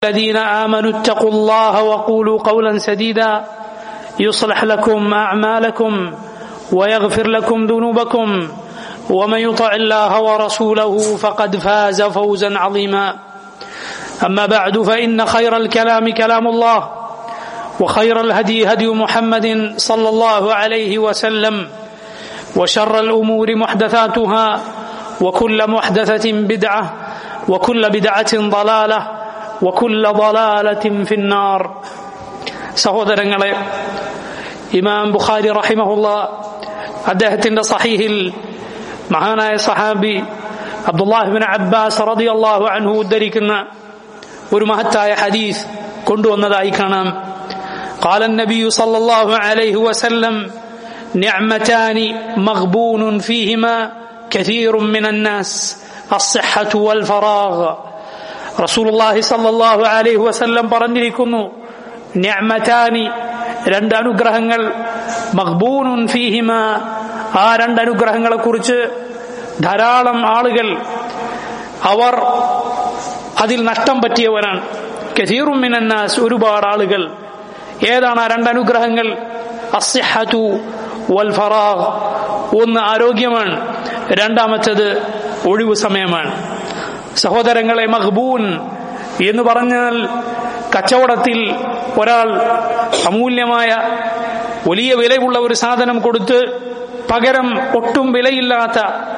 الذين آمنوا اتقوا الله وقولوا قولا سديدا يصلح لكم أعمالكم ويغفر لكم ذنوبكم ومن يطع الله ورسوله فقد فاز فوزا عظيما أما بعد فإن خير الكلام كلام الله وخير الهدي هدي محمد صلى الله عليه وسلم وشر الأمور محدثاتها وكل محدثة بدعة وكل بدعة ضلالة وكل ضلالة في النار സഹോദരങ്ങളെ ഇമാം ബുഖാരി റഹിമഹുള്ള അദ്ദേഹത്തിന്റെ സഹീഹിൽ മഹാനായ സഹാബി അബ്ദുല്ലാഹിബിൻ അബ്ബാസ് റളിയല്ലാഹു അൻഹു ഉദ്ധരിക്കുന്ന ഒരു മഹത്തായ ഹദീസ് കൊണ്ടുവന്നതായി കാണാം قال النبي صلى الله عليه وسلم نعمتان مغبون فيهما كثير من الناس الصحة والفراغ رسول الله صلى الله عليه وسلم പറഞ്ഞിരിക്കുന്നു നിഅമതാനി രണ്ട് അനുഗ്രഹങ്ങൾ മഖ്ബൂനുൻ ഫീഹിമ ആ രണ്ട് അനുഗ്രഹങ്ങളെ കുറിച്ച് ധാരാളം ആളുകൾ അവർ അതിൽ നഷ്ടം പറ്റിയവരാണ് കഥീറും മിനന്നാസ് ഒരുപാട് ആളുകൾ ഏതാണ് ആ രണ്ട് അനുഗ്രഹങ്ങൾ അസ്ഹതു വൽ ഫറാഗ് ഒന്ന് ആരോഗ്യമാണ് രണ്ടാമത്തേത് ഒഴിവു സമയമാണ് സഹോദരങ്ങളെ മഹ്ബൂൻ എന്ന് പറഞ്ഞാൽ കച്ചവടത്തിൽ ഒരാൾ അമൂല്യമായ വലിയ വിലയുള്ള ഒരു സാധനം കൊടുത്ത് പകരം ഒട്ടും വിലയില്ലാത്ത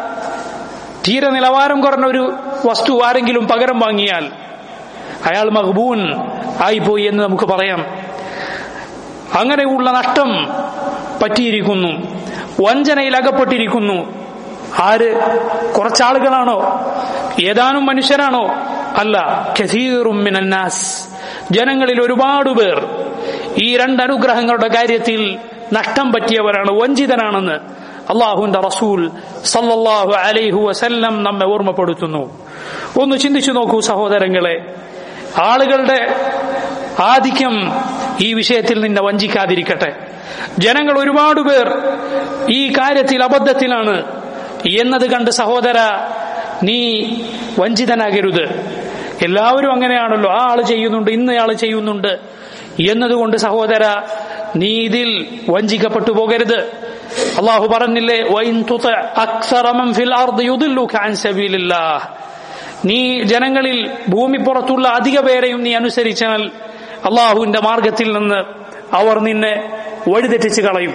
തീരെ നിലവാരം കുറഞ്ഞ ഒരു വസ്തു ആരെങ്കിലും പകരം വാങ്ങിയാൽ അയാൾ മഹ്ബൂൻ ആയിപ്പോയി എന്ന് നമുക്ക് പറയാം അങ്ങനെയുള്ള നഷ്ടം പറ്റിയിരിക്കുന്നു വഞ്ചനയിൽ അകപ്പെട്ടിരിക്കുന്നു ആര് കുറച്ചാളുകളാണോ ഏതാനും മനുഷ്യരാണോ അല്ല കസീറും മിനന്നാസ് ജനങ്ങളിൽ ഒരുപാട് പേർ ഈ രണ്ട് അനുഗ്രഹങ്ങളുടെ കാര്യത്തിൽ നഷ്ടം പറ്റിയവരാണ് വഞ്ചിതനാണെന്ന് അള്ളാഹുവിന്റെ റസൂൽ സല്ലല്ലാഹു അലൈഹു വസല്ലം നമ്മെ ഓർമ്മപ്പെടുത്തുന്നു ഒന്ന് ചിന്തിച്ചു നോക്കൂ സഹോദരങ്ങളെ ആളുകളുടെ ആധിക്യം ഈ വിഷയത്തിൽ നിന്നെ വഞ്ചിക്കാതിരിക്കട്ടെ ജനങ്ങൾ ഒരുപാട് പേർ ഈ കാര്യത്തിൽ അബദ്ധത്തിലാണ് എന്നത് കണ്ട് സഹോദര നീ വഞ്ചിതനാകരുത് എല്ലാവരും അങ്ങനെയാണല്ലോ ആ ആള് ചെയ്യുന്നുണ്ട് ഇന്നയാള് ചെയ്യുന്നുണ്ട് എന്നതുകൊണ്ട് സഹോദര നീ ഇതിൽ വഞ്ചിക്കപ്പെട്ടു പോകരുത് അള്ളാഹു പറഞ്ഞില്ലേ നീ ജനങ്ങളിൽ ഭൂമി പുറത്തുള്ള അധിക പേരെയും നീ അനുസരിച്ചാൽ അള്ളാഹുവിന്റെ മാർഗത്തിൽ നിന്ന് അവർ നിന്നെ വഴിതെറ്റിച്ച് കളയും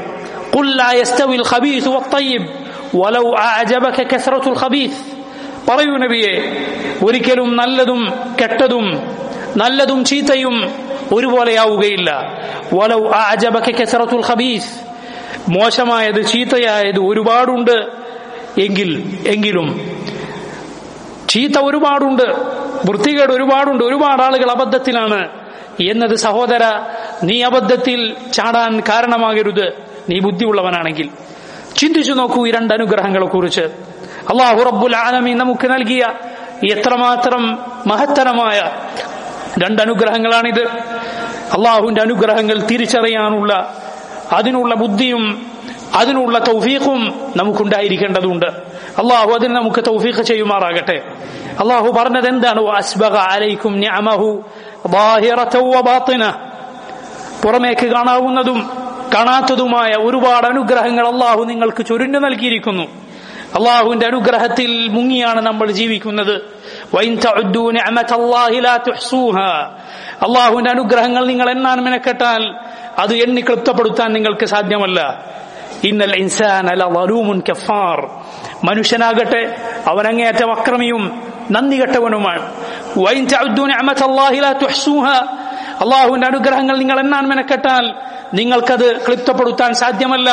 പറയൂ നബിയെ ഒരിക്കലും നല്ലതും കെട്ടതും നല്ലതും ചീത്തയും ഒരുപോലെയാവുകയില്ല വലൗ കെസറത്തുൽ ഖബീസ് മോശമായത് ചീത്തയായത് ഒരുപാടുണ്ട് എങ്കിൽ എങ്കിലും ചീത്ത ഒരുപാടുണ്ട് വൃത്തികേട് ഒരുപാടുണ്ട് ഒരുപാട് ആളുകൾ അബദ്ധത്തിലാണ് എന്നത് സഹോദര നീ അബദ്ധത്തിൽ ചാടാൻ കാരണമാകരുത് നീ ബുദ്ധിയുള്ളവനാണെങ്കിൽ ചിന്തിച്ചു നോക്കൂ ഈ രണ്ട് അനുഗ്രഹങ്ങളെ കുറിച്ച് അള്ളാഹു റബ്ബുൽ ആലമി നമുക്ക് നൽകിയ എത്രമാത്രം മഹത്തരമായ രണ്ടനുഗ്രഹങ്ങളാണിത് അള്ളാഹുവിന്റെ അനുഗ്രഹങ്ങൾ തിരിച്ചറിയാനുള്ള അതിനുള്ള ബുദ്ധിയും അതിനുള്ള തൗഫീഖും നമുക്കുണ്ടായിരിക്കേണ്ടതുണ്ട് അള്ളാഹു അതിന് നമുക്ക് തൗഫീഖ് ചെയ്യുമാറാകട്ടെ അള്ളാഹു പറഞ്ഞത് എന്താണ് അസ്ബഗ അലൈക്കും നിഅമഹു ظاهرة وباطنة പുറമേക്ക് കാണാവുന്നതും കാണാത്തതുമായ ഒരുപാട് അനുഗ്രഹങ്ങൾ അള്ളാഹു നിങ്ങൾക്ക് ചൊരിഞ്ഞു നൽകിയിരിക്കുന്നു അള്ളാഹുവിന്റെ അനുഗ്രഹത്തിൽ മുങ്ങിയാണ് നമ്മൾ ജീവിക്കുന്നത് അള്ളാഹുവിന്റെ അനുഗ്രഹങ്ങൾ നിങ്ങൾ എണ്ണാൻ മെനക്കെട്ടാൽ അത് എണ്ണി ക്ലിപ്തപ്പെടുത്താൻ നിങ്ങൾക്ക് സാധ്യമല്ല ഇന്നൽ ഇൻസാൻ അല വലൂമുൻ കഫാർ മനുഷ്യനാകട്ടെ അവനങ്ങേയറ്റം അക്രമിയും നന്ദി കെട്ടവനുമാണ് അള്ളാഹുവിന്റെ അനുഗ്രഹങ്ങൾ നിങ്ങൾ എണ്ണാൻ മെനക്കെട്ടാൽ നിങ്ങൾക്കത് ക്ലിപ്തപ്പെടുത്താൻ സാധ്യമല്ല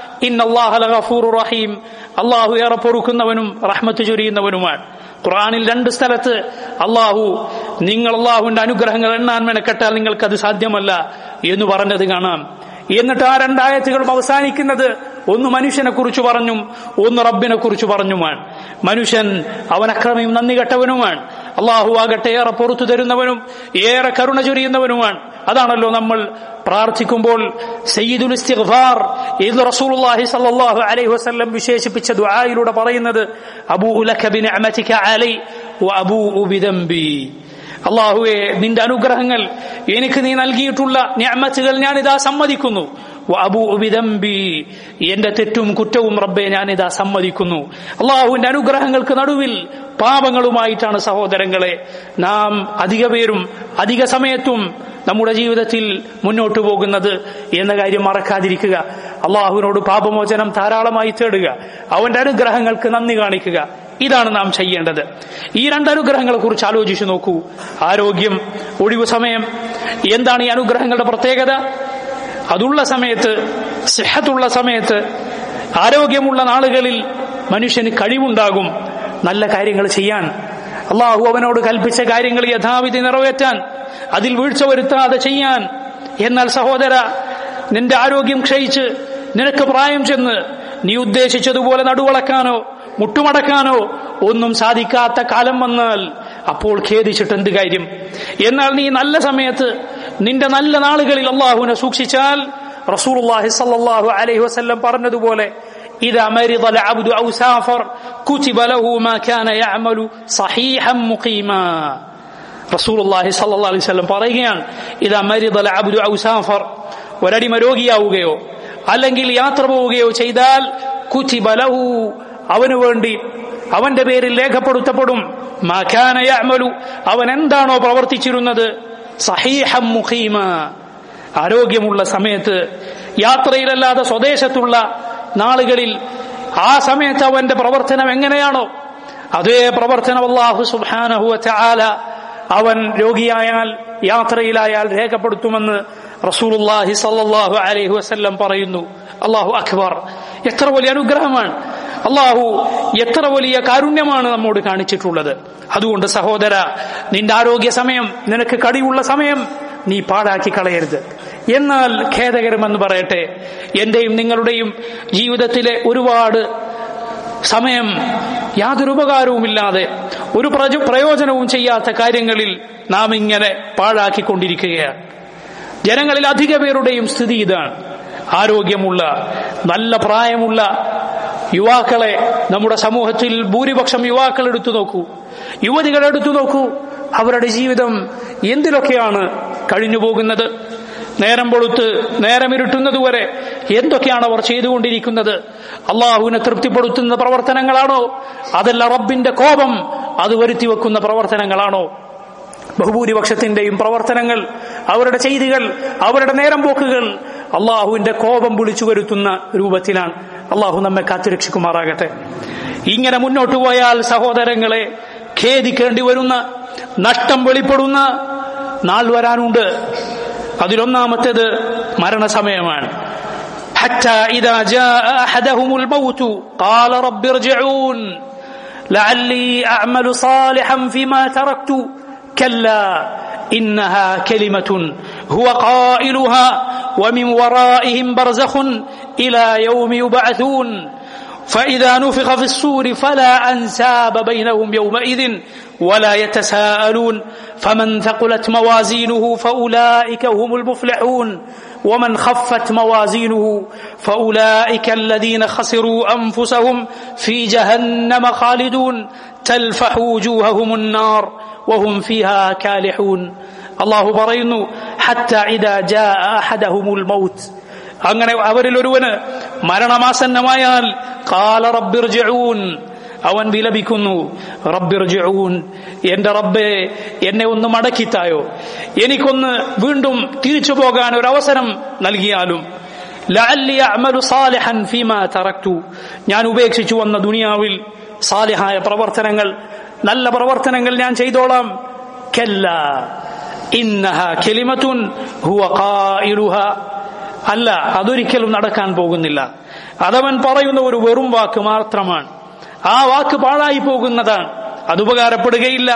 റഹീം അള്ളാഹു ഏറെ പൊറുക്കുന്നവനും റഹ്മത്ത് ചൊരിയുന്നവനുമാണ് ഖുറാനിൽ രണ്ട് സ്ഥലത്ത് അള്ളാഹു നിങ്ങൾ അള്ളാഹുവിന്റെ അനുഗ്രഹങ്ങൾ എണ്ണാൻ മെനക്കെട്ടാൽ നിങ്ങൾക്കത് സാധ്യമല്ല എന്ന് പറഞ്ഞത് കാണാം എന്നിട്ട് ആ രണ്ടായത്തുകളും അവസാനിക്കുന്നത് ഒന്ന് മനുഷ്യനെ കുറിച്ച് പറഞ്ഞും ഒന്ന് റബ്ബിനെ കുറിച്ച് പറഞ്ഞുമാണ് മനുഷ്യൻ അവൻ അക്രമിയും നന്ദി കെട്ടവനുമാണ് അള്ളാഹു ആകട്ടെ ഏറെ പുറത്തു തരുന്നവനും ഏറെ കരുണ ചൊരിയുന്നവനുമാണ് അതാണല്ലോ നമ്മൾ പ്രാർത്ഥിക്കുമ്പോൾ സയ്യിദുൽ ഇസ്തിഗ്ഫാർ ഇത് റസൂലുള്ളാഹി സ്വല്ലല്ലാഹു അലൈഹി വസല്ലം വിശേഷിപ്പിച്ച ദുആയിലൂടെ പറയുന്നത് അബൂ ലക ബിനിഅമതിക അലൈ വഅബൂ ബിദംബി അള്ളാഹുവെ നിന്റെ അനുഗ്രഹങ്ങൾ എനിക്ക് നീ നൽകിയിട്ടുള്ള ഞാമത്തുകൾ ഞാനിതാ സമ്മതിക്കുന്നു അബുബിദംബി എന്റെ തെറ്റും കുറ്റവും റബ്ബെ ഞാനിതാ സമ്മതിക്കുന്നു അള്ളാഹുവിന്റെ അനുഗ്രഹങ്ങൾക്ക് നടുവിൽ പാപങ്ങളുമായിട്ടാണ് സഹോദരങ്ങളെ നാം അധിക പേരും അധിക സമയത്തും നമ്മുടെ ജീവിതത്തിൽ മുന്നോട്ടു പോകുന്നത് എന്ന കാര്യം മറക്കാതിരിക്കുക അള്ളാഹുവിനോട് പാപമോചനം ധാരാളമായി തേടുക അവന്റെ അനുഗ്രഹങ്ങൾക്ക് നന്ദി കാണിക്കുക ഇതാണ് നാം ചെയ്യേണ്ടത് ഈ രണ്ട് അനുഗ്രഹങ്ങളെ കുറിച്ച് ആലോചിച്ചു നോക്കൂ ആരോഗ്യം ഒഴിവു സമയം എന്താണ് ഈ അനുഗ്രഹങ്ങളുടെ പ്രത്യേകത അതുള്ള സമയത്ത് സെഹത്തുള്ള സമയത്ത് ആരോഗ്യമുള്ള നാളുകളിൽ മനുഷ്യന് കഴിവുണ്ടാകും നല്ല കാര്യങ്ങൾ ചെയ്യാൻ അള്ളാഹു അവനോട് കൽപ്പിച്ച കാര്യങ്ങൾ യഥാവിധി നിറവേറ്റാൻ അതിൽ വീഴ്ച വരുത്താതെ ചെയ്യാൻ എന്നാൽ സഹോദര നിന്റെ ആരോഗ്യം ക്ഷയിച്ച് നിനക്ക് പ്രായം ചെന്ന് നീ ഉദ്ദേശിച്ചതുപോലെ നടുവളക്കാനോ മുട്ടുമടക്കാനോ ഒന്നും സാധിക്കാത്ത കാലം വന്നാൽ അപ്പോൾ ഖേദിച്ചിട്ട് എന്ത് കാര്യം എന്നാൽ നീ നല്ല സമയത്ത് നിന്റെ നല്ല നാളുകളിൽ അള്ളാഹുവിനെ സൂക്ഷിച്ചാൽ റസൂലുള്ളാഹി സല്ലല്ലാഹു അലൈഹി വസല്ലം പറഞ്ഞതുപോലെ إذا مرض العبد أو سافر كتب له ما كان يعمل صحيحا مقيما رسول الله صلى الله عليه وسلم പറയുകയാണ് إذا مرض العبد أو سافر ഒരടിമ രോഗിയാവുകയോ അല്ലെങ്കിൽ യാത്ര പോവുകയോ ചെയ്താൽ കുറ്റിബ ലഹു അവന് വേണ്ടി അവന്റെ പേരിൽ രേഖപ്പെടുത്തപ്പെടും മാഖാന യഅമലു അവൻ എന്താണോ പ്രവർത്തിച്ചിരുന്നത് സഹീഹം മുഖീമ ആരോഗ്യമുള്ള സമയത്ത് യാത്രയിലല്ലാതെ സ്വദേശത്തുള്ള നാളുകളിൽ ആ സമയത്ത് അവന്റെ പ്രവർത്തനം എങ്ങനെയാണോ അതേ പ്രവർത്തനം അള്ളാഹു സുബാനഹു ചാല അവൻ രോഗിയായാൽ യാത്രയിലായാൽ രേഖപ്പെടുത്തുമെന്ന് റസൂലുല്ലാഹി സല്ലാഹു അലൈഹി വസ്ല്ലം പറയുന്നു അള്ളാഹു അക്ബർ എത്ര വലിയ അനുഗ്രഹമാണ് അള്ളാഹു എത്ര വലിയ കാരുണ്യമാണ് നമ്മോട് കാണിച്ചിട്ടുള്ളത് അതുകൊണ്ട് സഹോദര നിന്റെ ആരോഗ്യ സമയം നിനക്ക് കടിയുള്ള സമയം നീ പാഴാക്കി കളയരുത് എന്നാൽ ഖേദകരമെന്ന് പറയട്ടെ എന്റെയും നിങ്ങളുടെയും ജീവിതത്തിലെ ഒരുപാട് സമയം യാതൊരു ഉപകാരവുമില്ലാതെ ഒരു പ്രയോജനവും ചെയ്യാത്ത കാര്യങ്ങളിൽ നാം ഇങ്ങനെ പാഴാക്കിക്കൊണ്ടിരിക്കുകയാണ് ജനങ്ങളിൽ അധിക പേരുടെയും സ്ഥിതി ഇതാണ് ആരോഗ്യമുള്ള നല്ല പ്രായമുള്ള യുവാക്കളെ നമ്മുടെ സമൂഹത്തിൽ ഭൂരിപക്ഷം യുവാക്കൾ എടുത്തു നോക്കൂ യുവതികൾ എടുത്തു നോക്കൂ അവരുടെ ജീവിതം എന്തിലൊക്കെയാണ് കഴിഞ്ഞു പോകുന്നത് നേരം പൊളുത്ത് നേരം ഇരുട്ടുന്നതുവരെ എന്തൊക്കെയാണ് അവർ ചെയ്തുകൊണ്ടിരിക്കുന്നത് അള്ളാഹുവിനെ തൃപ്തിപ്പെടുത്തുന്ന പ്രവർത്തനങ്ങളാണോ അതല്ല റബ്ബിന്റെ കോപം അത് വരുത്തി വെക്കുന്ന പ്രവർത്തനങ്ങളാണോ ബഹുഭൂരിപക്ഷത്തിന്റെയും പ്രവർത്തനങ്ങൾ അവരുടെ ചെയ്തികൾ അവരുടെ നേരം പോക്കുകൾ അള്ളാഹുവിന്റെ കോപം വിളിച്ചു വരുത്തുന്ന രൂപത്തിലാണ് അള്ളാഹു നമ്മെ കാത്തുരക്ഷിക്കുമാറാകട്ടെ ഇങ്ങനെ മുന്നോട്ടു പോയാൽ സഹോദരങ്ങളെ ഖേദിക്കേണ്ടി വരുന്ന നഷ്ടം വെളിപ്പെടുന്ന നാൾ വരാനുണ്ട് അതിലൊന്നാമത്തേത് മരണസമയമാണ് حتى إذا جاء أحدهم الموت قال رب ارجعون لعلي أعمل صالحا فيما تركت كلا إنها كلمة هو قائلها ومن ورائهم برزخ إلى يوم يبعثون فإذا نفخ في الصور فلا أنساب بينهم يومئذ ولا يتساءلون فمن ثقلت موازينه فأولئك هم المفلحون ومن خفت موازينه فأولئك الذين خسروا أنفسهم في جهنم خالدون تلفح وجوههم النار وهم فيها كالحون الله പറയുന്നു حتى إذا جاء أحدهم الموت അങ്ങനെ അവരിൽ ഒരുവന് മരണമാസന്നമായാൽ കാല റബ്ബിർജഊൻ അവൻ വിലപിക്കുന്നു റബ്ബിർജഊൻ എന്റെ റബ്ബെ എന്നെ ഒന്ന് മടക്കിത്തായോ എനിക്കൊന്ന് വീണ്ടും തിരിച്ചു പോകാൻ ഒരു അവസരം നൽകിയാലും ലഅല്ലി അഅമലു സാലിഹൻ ഫീമാ തറക്തു ഞാൻ ഉപേക്ഷിച്ചു വന്ന ദുനിയാവിൽ സാലിഹായ പ്രവർത്തനങ്ങൾ നല്ല പ്രവർത്തനങ്ങൾ ഞാൻ ചെയ്തോളാം കല്ല ഇന്നഹ കെലിമത്തുൻ ഹുവ ഖായിലുഹ അല്ല അതൊരിക്കലും നടക്കാൻ പോകുന്നില്ല അതവൻ പറയുന്ന ഒരു വെറും വാക്ക് മാത്രമാണ് ആ വാക്ക് പാഴായി പോകുന്നതാണ് അത് ഉപകാരപ്പെടുകയില്ല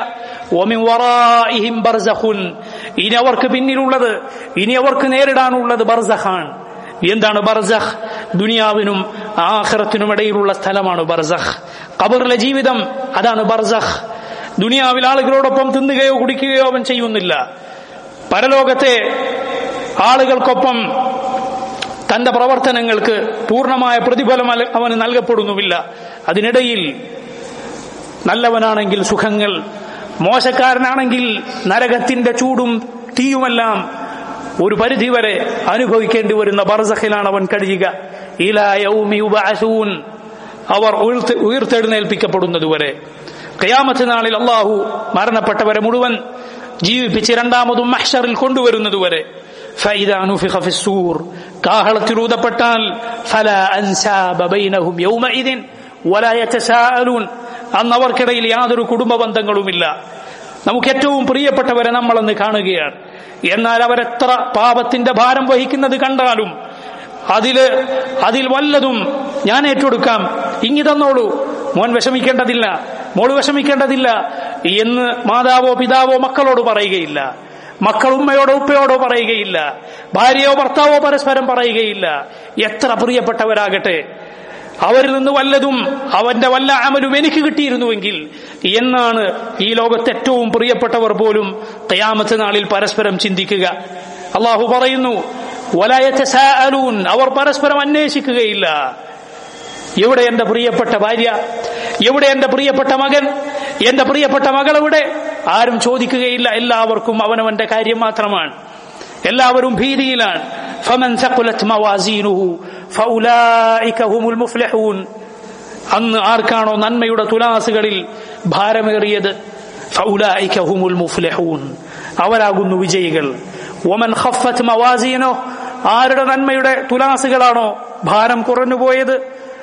ഇനി അവർക്ക് പിന്നിലുള്ളത് ഇനി അവർക്ക് നേരിടാനുള്ളത് ബർസഖാണ് എന്താണ് ബർസഖ് ദുനിയാവിനും ആഖിറത്തിനും ഇടയിലുള്ള സ്ഥലമാണ് ബർസഖ് ഖബറിലെ ജീവിതം അതാണ് ബർസഖ് ദുനിയാവിൽ ആളുകളോടൊപ്പം തിന്നുകയോ കുടിക്കുകയോ അവൻ ചെയ്യുന്നില്ല പരലോകത്തെ ആളുകൾക്കൊപ്പം തന്റെ പ്രവർത്തനങ്ങൾക്ക് പൂർണ്ണമായ പ്രതിഫലം അവന് നൽകപ്പെടുന്നുമില്ല അതിനിടയിൽ നല്ലവനാണെങ്കിൽ സുഖങ്ങൾ മോശക്കാരനാണെങ്കിൽ നരകത്തിന്റെ ചൂടും തീയുമെല്ലാം ഒരു പരിധിവരെ അനുഭവിക്കേണ്ടി വരുന്ന ബർസഖിലാണ് അവൻ കഴിയുക ഇലാ യൗമി യുബഅസൂൻ അവർ ഉയർത്ത് ഉയർത്തെഴുന്നേൽപ്പിക്കപ്പെടുന്നതുവരെ ഖിയാമത്ത് നാളിൽ അള്ളാഹു മരണപ്പെട്ടവരെ മുഴുവൻ ജീവിപ്പിച്ച് രണ്ടാമതും മഹ്ഷറിൽ കൊണ്ടുവരുന്നതുവരെ فإذا نفخ في السور കാഹളത്തിൽ ഊതപ്പെട്ടാൽ فلا أنساب بينهم يومئذ ولا يتساءلون അന്ന് അവർക്കിടയിൽ യാതൊരു കുടുംബ ബന്ധങ്ങളുമില്ല നമുക്ക് ഏറ്റവും പ്രിയപ്പെട്ടവരെ നമ്മളന്ന് കാണുകയാണ് എന്നാൽ അവരെത്ര പാപത്തിന്റെ ഭാരം വഹിക്കുന്നത് കണ്ടാലും അതില് അതിൽ വല്ലതും ഞാൻ ഏറ്റെടുക്കാം ഇങ്ങി തന്നോളൂ മോൻ വിഷമിക്കേണ്ടതില്ല മോള് വിഷമിക്കേണ്ടതില്ല എന്ന് മാതാവോ പിതാവോ മക്കളോട് പറയുകയില്ല മക്കൾ ഉമ്മയോടോ ഉപ്പയോടോ പറയുകയില്ല ഭാര്യയോ ഭർത്താവോ പരസ്പരം പറയുകയില്ല എത്ര പ്രിയപ്പെട്ടവരാകട്ടെ അവരിൽ നിന്ന് വല്ലതും അവന്റെ വല്ല അമലും എനിക്ക് കിട്ടിയിരുന്നുവെങ്കിൽ എന്നാണ് ഈ ലോകത്ത് ഏറ്റവും പ്രിയപ്പെട്ടവർ പോലും തയാമത്ത് നാളിൽ പരസ്പരം ചിന്തിക്കുക അള്ളാഹു പറയുന്നു വലയത്തൂൻ അവർ പരസ്പരം അന്വേഷിക്കുകയില്ല എവിടെ എന്റെ പ്രിയപ്പെട്ട ഭാര്യ എവിടെ എന്റെ പ്രിയപ്പെട്ട മകൻ എന്റെ പ്രിയപ്പെട്ട മകൾ എവിടെ ആരും ചോദിക്കുകയില്ല എല്ലാവർക്കും അവനവന്റെ കാര്യം മാത്രമാണ് എല്ലാവരും ഭീതിയിലാണ് فمن ثقلت موازينه فأولئك هم المفلحون അന്ന് ആർക്കാണോ നന്മയുടെ തുലാസുകളിൽ ഭാരമേറിയത് فأولئك هم المفلحون അവരാകുന്നു വിജയികൾ ومن خفت موازينه ആരുടെ നന്മയുടെ തുലാസുകളാണോ ഭാരം കുറഞ്ഞുപോയത്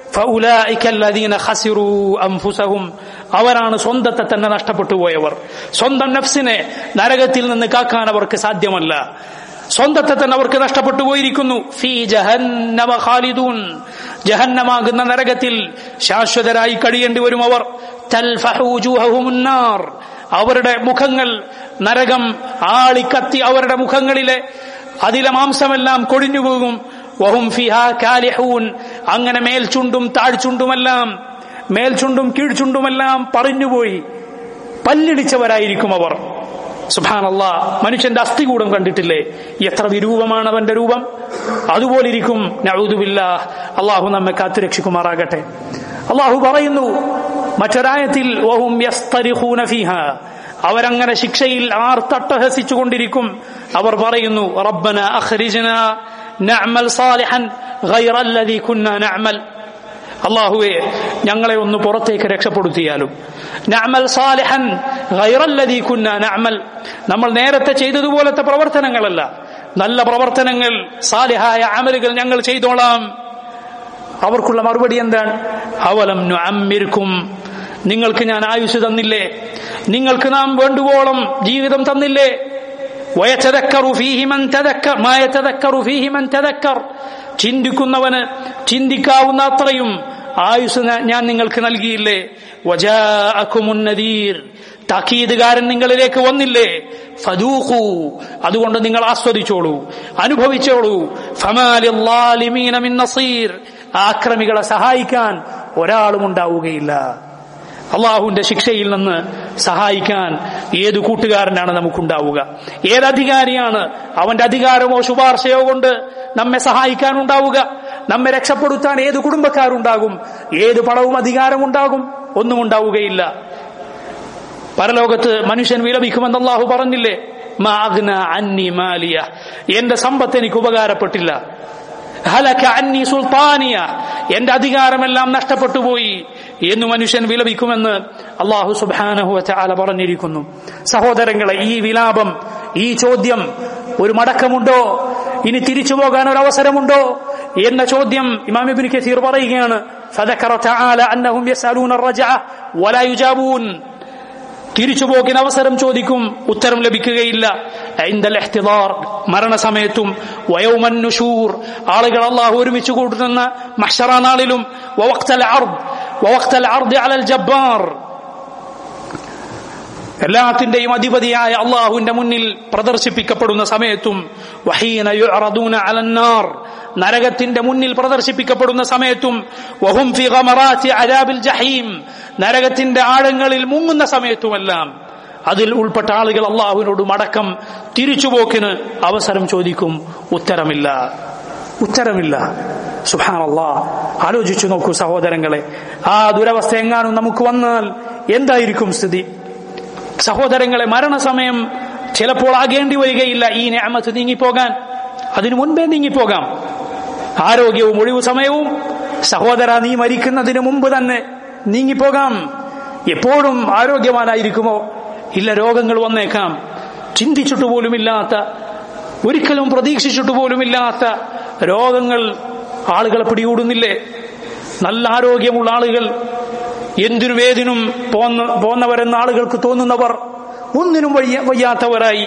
فأولئك الذين خسروا أنفسهم അവരാണ് സ്വന്തത്തെ തന്നെ നഷ്ടപ്പെട്ടു പോയവർ സ്വന്തം നഫ്സിനെ നരകത്തിൽ നിന്ന് കാക്കാൻ അവർക്ക് സാധ്യമല്ല സ്വന്തത്തെ തന്നെ അവർക്ക് നഷ്ടപ്പെട്ടു പോയിരിക്കുന്നു ഫീ ജഹന്നമ ഖാലിദൂൻ ജഹന്നമാകുന്ന നരകത്തിൽ ശാശ്വതരായി കഴിയേണ്ടി വരും അവർ തൽഫഹു വജൂഹഹുമുൻ നാർ അവരുടെ മുഖങ്ങൾ നരകം ആളിക്കത്തി അവരുടെ മുഖങ്ങളിലെ അതിലെ മാംസമെല്ലാം കൊഴിഞ്ഞു പോകും വഹും ഫിഹാ കാലിഹൂൻ അങ്ങനെ മേൽചുണ്ടും താഴ്ചുണ്ടുമെല്ലാം മേൽചുണ്ടും കീഴ്ചുണ്ടുമെല്ലാം പറഞ്ഞുപോയി പല്ലിടിച്ചവരായിരിക്കും അവർ സുഭാനല്ല മനുഷ്യന്റെ അസ്ഥികൂടം കണ്ടിട്ടില്ലേ എത്ര വിരൂപമാണ് അവന്റെ രൂപം അതുപോലിരിക്കും നഴുതുമില്ല അള്ളാഹു നമ്മെ കാത്തുരക്ഷിക്കുമാറാകട്ടെ അള്ളാഹു പറയുന്നു മറ്റൊരായത്തിൽ വഹും യസ്തരിഖൂന ഫീഹ അവരങ്ങനെ ശിക്ഷയിൽ ആർ തട്ടഹസിച്ചുകൊണ്ടിരിക്കും അവർ പറയുന്നു റബ്ബന അഖ്രിജ്ന നഅമൽ സാലിഹൻ ഗൈറ അല്ലദീ കുന്ന നഅമൽ അള്ളാഹുവെ ഞങ്ങളെ ഒന്ന് പുറത്തേക്ക് രക്ഷപ്പെടുത്തിയാലും നഅമൽ സാലിഹൻ ഗൈറല്ലദീ കുന്ന നഅമൽ നമ്മൾ നേരത്തെ ചെയ്തതുപോലത്തെ പ്രവർത്തനങ്ങളല്ല നല്ല പ്രവർത്തനങ്ങൾ സാലിഹായ അമലുകൾ ഞങ്ങൾ ചെയ്തോളാം അവർക്കുള്ള മറുപടി എന്താണ് അവലം നുഅമ്മിർക്കും നിങ്ങൾക്ക് ഞാൻ ആയുസ് തന്നില്ലേ നിങ്ങൾക്ക് നാം വേണ്ടുവോളം ജീവിതം തന്നില്ലേ വയതദക്കറു ഫീഹി മൻ തദക്കർ മാ യതദക്കറു ഫീഹി മൻ തദക്കർ ചിന്തിക്കുന്നവന് ചിന്തിക്കാവുന്ന അത്രയും ആയുസ് ഞാൻ നിങ്ങൾക്ക് നൽകിയില്ലേ വജാഅകുമുൻ നദീർ താക്കീതുകാരൻ നിങ്ങളിലേക്ക് വന്നില്ലേ ഫദൂഖു അതുകൊണ്ട് നിങ്ങൾ ആസ്വദിച്ചോളൂ അനുഭവിച്ചോളൂ ഫമാലില്ലാലിമീന മിൻ നസീർ ആക്രമികളെ സഹായിക്കാൻ ഒരാളും ഉണ്ടാവുകയില്ല അള്ളാഹുവിന്റെ ശിക്ഷയിൽ നിന്ന് സഹായിക്കാൻ ഏത് കൂട്ടുകാരനാണ് നമുക്കുണ്ടാവുക ഏത് അധികാരിയാണ് അവന്റെ അധികാരമോ ശുപാർശയോ കൊണ്ട് നമ്മെ സഹായിക്കാൻ ഉണ്ടാവുക നമ്മെ രക്ഷപ്പെടുത്താൻ ഏത് കുടുംബക്കാരുണ്ടാകും ഏത് പണവും അധികാരം ഉണ്ടാകും ഒന്നും ഉണ്ടാവുകയില്ല പരലോകത്ത് മനുഷ്യൻ വിലപിക്കുമെന്ന് അള്ളാഹു പറഞ്ഞില്ലേ മാഗ്ന അന്നി മാലിയ എന്റെ സമ്പത്ത് എനിക്ക് ഉപകാരപ്പെട്ടില്ല ഹലക അന്നി സുൽത്താനിയ എന്റെ അധികാരമെല്ലാം നഷ്ടപ്പെട്ടു പോയി എന്ന് മനുഷ്യൻ വിലപിക്കുമെന്ന് അള്ളാഹു സുബാനഹു ചാല പറഞ്ഞിരിക്കുന്നു സഹോദരങ്ങളെ ഈ വിലാപം ഈ ചോദ്യം ഒരു മടക്കമുണ്ടോ ഇനി തിരിച്ചു പോകാൻ ഒരു അവസരമുണ്ടോ എന്ന ചോദ്യം ഇമാം ഇബ്നു കസീർ പറയുകയാണ് فذكر تعالى أنهم يسألون الرجعة ولا يجابون തിരിച്ചുപോക്കിന് അവസരം ചോദിക്കും ഉത്തരം ലഭിക്കുകയില്ല എഹ്തിദാർ മരണസമയത്തും വയോമൻ നുഷൂർ ആളുകൾ അള്ളാഹു ഒരുമിച്ച് കൂട്ടുന്ന മഷറ നാളിലും വവക്തൽ അർദ് വവക്തൽ അർദ് അലൽ ജബ്ബാർ എല്ലാത്തിന്റെയും അധിപതിയായ അള്ളാഹുവിന്റെ മുന്നിൽ പ്രദർശിപ്പിക്കപ്പെടുന്ന സമയത്തും വഹീന യുഅറദൂന അലന്നാർ നരകത്തിന്റെ മുന്നിൽ പ്രദർശിപ്പിക്കപ്പെടുന്ന സമയത്തും വഹും ഫി ഗമറാത്തി അരാബിൽ ജഹീം നരകത്തിന്റെ ആഴങ്ങളിൽ മുങ്ങുന്ന സമയത്തുമെല്ലാം അതിൽ ഉൾപ്പെട്ട ആളുകൾ അള്ളാഹുവിനോട് മടക്കം തിരിച്ചുപോക്കിന് അവസരം ചോദിക്കും ഉത്തരമില്ല ഉത്തരമില്ല സുഹാനല്ലാ ആലോചിച്ചു നോക്കൂ സഹോദരങ്ങളെ ആ ദുരവസ്ഥ എങ്ങാനും നമുക്ക് വന്നാൽ എന്തായിരിക്കും സ്ഥിതി സഹോദരങ്ങളെ മരണസമയം ചിലപ്പോൾ ആകേണ്ടി വരികയില്ല ഈ ഞാമത്ത് നീങ്ങിപ്പോകാൻ അതിനു മുൻപേ നീങ്ങിപ്പോകാം ആരോഗ്യവും ഒഴിവു സമയവും സഹോദര നീ മരിക്കുന്നതിന് മുമ്പ് തന്നെ നീങ്ങിപ്പോകാം എപ്പോഴും ആരോഗ്യവാനായിരിക്കുമോ ഇല്ല രോഗങ്ങൾ വന്നേക്കാം ചിന്തിച്ചിട്ട് പോലുമില്ലാത്ത ഒരിക്കലും പ്രതീക്ഷിച്ചിട്ട് പോലുമില്ലാത്ത രോഗങ്ങൾ ആളുകളെ പിടികൂടുന്നില്ലേ നല്ല ആരോഗ്യമുള്ള ആളുകൾ എന്തിനും ഏതിനും പോന്ന പോന്നവരെന്ന ആളുകൾക്ക് തോന്നുന്നവർ ഒന്നിനും വയ്യ വയ്യാത്തവരായി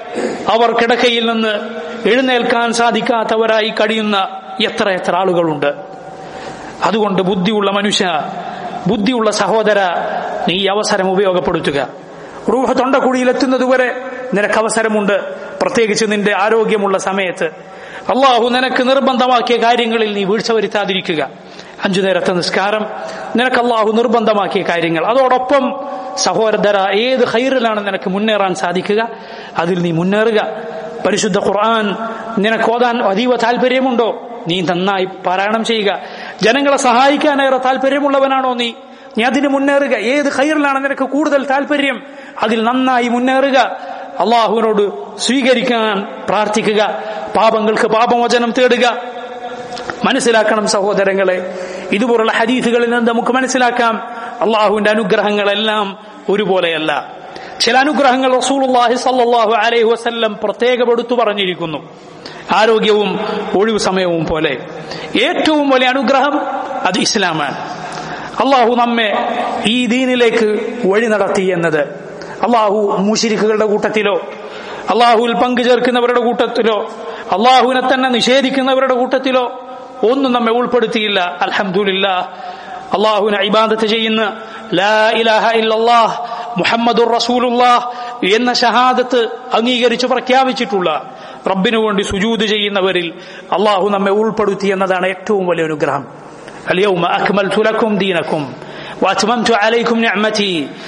അവർ കിടക്കയിൽ നിന്ന് എഴുന്നേൽക്കാൻ സാധിക്കാത്തവരായി കഴിയുന്ന എത്ര എത്ര ആളുകളുണ്ട് അതുകൊണ്ട് ബുദ്ധിയുള്ള മനുഷ്യ ബുദ്ധിയുള്ള സഹോദര നീ ഈ അവസരം ഉപയോഗപ്പെടുത്തുക റൂഹ തൊണ്ടക്കുഴിയിലെത്തുന്നതുവരെ നിനക്ക് അവസരമുണ്ട് പ്രത്യേകിച്ച് നിന്റെ ആരോഗ്യമുള്ള സമയത്ത് അള്ളാഹു നിനക്ക് നിർബന്ധമാക്കിയ കാര്യങ്ങളിൽ നീ വീഴ്ച വരുത്താതിരിക്കുക അഞ്ചു നേരത്തെ നിസ്കാരം നിനക്ക് അള്ളാഹു നിർബന്ധമാക്കിയ കാര്യങ്ങൾ അതോടൊപ്പം സഹോദര ഏത് ഹൈറിലാണ് നിനക്ക് മുന്നേറാൻ സാധിക്കുക അതിൽ നീ മുന്നേറുക പരിശുദ്ധ ഖുർആൻ നിനക്ക് ഓതാൻ അതീവ താല്പര്യമുണ്ടോ നീ നന്നായി പാരായണം ചെയ്യുക ജനങ്ങളെ സഹായിക്കാനേറെ താല്പര്യമുള്ളവനാണോ നീ നീ അതിന് മുന്നേറുക ഏത് ഹൈറിലാണ് നിനക്ക് കൂടുതൽ താല്പര്യം അതിൽ നന്നായി മുന്നേറുക അള്ളാഹുവിനോട് സ്വീകരിക്കാൻ പ്രാർത്ഥിക്കുക പാപങ്ങൾക്ക് പാപമോചനം തേടുക മനസ്സിലാക്കണം സഹോദരങ്ങളെ ഇതുപോലുള്ള ഹദീസുകളിൽ നിന്ന് നമുക്ക് മനസ്സിലാക്കാം അള്ളാഹുവിന്റെ അനുഗ്രഹങ്ങളെല്ലാം ഒരുപോലെയല്ല ചില അനുഗ്രഹങ്ങൾ റസൂലുള്ളാഹി സല്ലല്ലാഹു അലൈഹി വസല്ലം പ്രത്യേകം എടുത്തു പറഞ്ഞിരിക്കുന്നു ആരോഗ്യവും ഒഴിവു സമയവും പോലെ ഏറ്റവും വലിയ അനുഗ്രഹം അത് ഇസ്ലാമാണ് അള്ളാഹു നമ്മെ ഈ ദീനിലേക്ക് വഴി നടത്തി എന്നത് അള്ളാഹു മുഷിരിക്കുകളുടെ കൂട്ടത്തിലോ അള്ളാഹുവിൽ പങ്കുചേർക്കുന്നവരുടെ കൂട്ടത്തിലോ അള്ളാഹുവിനെ തന്നെ നിഷേധിക്കുന്നവരുടെ കൂട്ടത്തിലോ ഒന്നും നമ്മെ ഉൾപ്പെടുത്തിയില്ല അൽഹംദുലില്ല അള്ളാഹുവിനെ ഇബാദത്ത് ചെയ്യുന്ന ലാ ഇലാഹ ഇല്ലല്ലാഹ് മുഹമ്മദുർ റസൂലുള്ളാഹ് എന്ന ഷഹാദത്ത് അംഗീകരിച്ച് പ്രഖ്യാപിച്ചിട്ടുള്ള റബ്ബിനു വേണ്ടി സുജൂദ് ചെയ്യുന്നവരിൽ അള്ളാഹു നമ്മെ ഉൾപ്പെടുത്തി എന്നതാണ് ഏറ്റവും വലിയ അനുഗ്രഹം اليوم أكملت لكم دينكم وأتممت عليكم نعمتي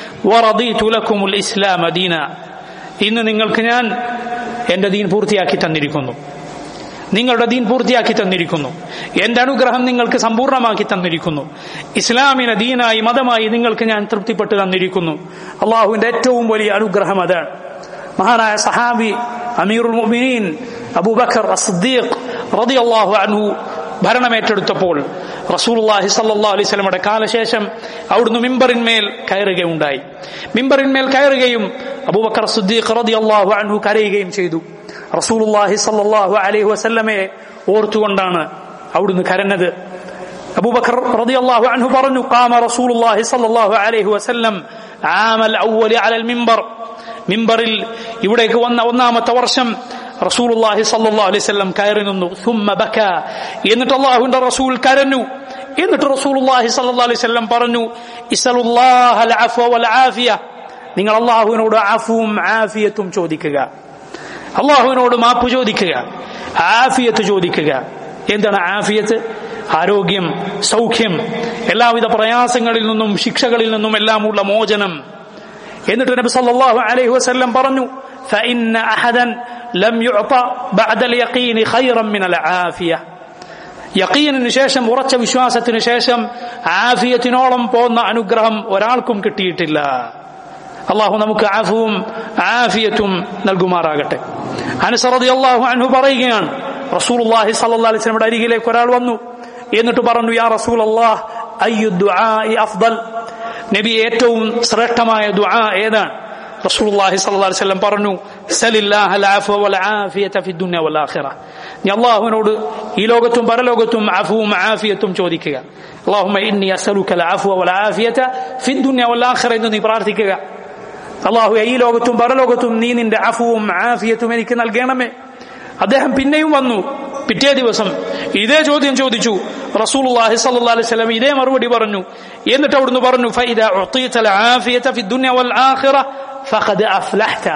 ورضيت لكم الإسلام دينا ഇന്ന് നിങ്ങൾക്ക് ഞാൻ എന്റെ ദീൻ പൂർത്തിയാക്കി തന്നിരിക്കുന്നു നിങ്ങളുടെ ദീൻ പൂർത്തിയാക്കി തന്നിരിക്കുന്നു എന്റെ അനുഗ്രഹം നിങ്ങൾക്ക് സമ്പൂർണ്ണമാക്കി തന്നിരിക്കുന്നു ഇസ്ലാമിനെ ദീനായി മതമായി നിങ്ങൾക്ക് ഞാൻ തൃപ്തിപ്പെട്ട് തന്നിരിക്കുന്നു അള്ളാഹുവിന്റെ ഏറ്റവും വലിയ അനുഗ്രഹം അതാണ് മഹാനായ സഹാബി അമീറുൽ മുഅ്മിനീൻ അബൂബക്കർ അസ്ദീഖ് റളിയല്ലാഹു അൻഹു ഭരണമേറ്റെടുത്തപ്പോൾ റസൂലുള്ളാഹി സല്ലല്ലാഹു അലൈഹി വസല്ലമയുടെ കാലശേഷം അവിടുന്ന് മിമ്പറിന്മേൽ കയറുകയുണ്ടായി മിമ്പറിന്മേൽ കയറുകയും അബൂബക്കർ സിദ്ദീഖ് റളിയല്ലാഹു അൻഹു കരയുകയും ചെയ്തു റസൂലുള്ളാഹി സല്ലല്ലാഹു അലൈഹി വസല്ലമയെ ഓർത്തുകൊണ്ടാണ് അവിടുന്ന് കരഞ്ഞത് അബൂബക്കർ റളിയല്ലാഹു അൻഹു പറഞ്ഞു ഖാമ റസൂലുള്ളാഹി സല്ലല്ലാഹു അലൈഹി വസല്ലം ആമൽ അവ്വലി അലൽ മിമ്പർ മിമ്പറിൽ ഇവിടേക്ക് വന്ന ഒന്നാമത്തെ വർഷം റസൂലുള്ളാഹി സല്ലല്ലാഹു അലൈഹി വസല്ലം കയറി നിന്നു സുമ്മ ബക എന്നിട്ട് അല്ലാഹുവിന്റെ റസൂൽ കരഞ്ഞു എന്നിട്ട് റസൂലുള്ളാഹി സല്ലല്ലാഹു അലൈഹി വസല്ലം പറഞ്ഞു ഇസലുല്ലാഹൽ അഫ്വ വൽ ആഫിയ നിങ്ങൾ അല്ലാഹുവിനോട് അഫുവും ആഫിയത്തും ചോദിക്കുക അള്ളാഹുവിനോട് മാപ്പ് ചോദിക്കുക ആഫിയത്ത് ചോദിക്കുക എന്താണ് ആഫിയത്ത് ആരോഗ്യം സൗഖ്യം എല്ലാവിധ പ്രയാസങ്ങളിൽ നിന്നും ശിക്ഷകളിൽ നിന്നും എല്ലാമുള്ള മോചനം എന്നിട്ട് നബി സല്ലല്ലാഹു അലൈഹി വസല്ലം പറഞ്ഞു فإن أحدا لم يعطى بعد اليقين خيرا من العافية യക്കീനിന് ശേഷം ഉറച്ച വിശ്വാസത്തിന് ശേഷം ആഫിയത്തിനോളം പോകുന്ന അനുഗ്രഹം ഒരാൾക്കും കിട്ടിയിട്ടില്ല അള്ളാഹു നമുക്ക് ആഫുവും ആഫിയത്തും നൽകുമാറാകട്ടെ അനുസറതി അള്ളാഹു അൻഹു പറയുകയാണ് റസൂൽ അള്ളാഹി സല്ലാ അലിസ്ലമിയുടെ അരികിലേക്ക് ഒരാൾ വന്നു എന്നിട്ട് പറഞ്ഞു യാ റസൂൽ അള്ളാഹ് അയ്യു അഫ്ദൽ നബി ഏറ്റവും ശ്രേഷ്ഠമായ ദുആ ഏതാണ് റസൂലുള്ളാഹി സ്വല്ലല്ലാഹു അലൈഹി വസല്ലം പറഞ്ഞു സലില്ലാഹൽ അഫ്വ വൽ ആഫിയത ഫി ദുനിയ വൽ ആഖിറ നീ അല്ലാഹുവിനോട് ഈ ലോകത്തും പരലോകത്തും അഫുവും ആഫിയത്തും ചോദിക്കുക അല്ലാഹുമ്മ ഇന്നി അസ്അലുക അൽ അഫ്വ വൽ ആഫിയത ഫി ദുനിയ വൽ ആഖിറ എന്ന് നീ പ്രാർത്ഥിക്കുക അള്ളാഹു ഈ ലോകത്തും പരലോകത്തും നീ നിന്റെ അഫുവും ആഫിയത്തും എനിക്ക് നൽകണമേ അദ്ദേഹം പിന്നെയും വന്നു പിറ്റേ ദിവസം ഇതേ ചോദ്യം ചോദിച്ചു റസൂലുള്ളാഹി സ്വല്ലല്ലാഹു അലൈഹി വസല്ലം ഇതേ മറുപടി പറഞ്ഞു എന്നിട്ട് അവിടുന്ന് പറഞ്ഞു ഫൈദ ഉഅതീത ആഫിയത ഫി ദുനിയ വൽ ആഖിറ ഫഖദ് അഫ്ലഹ്ത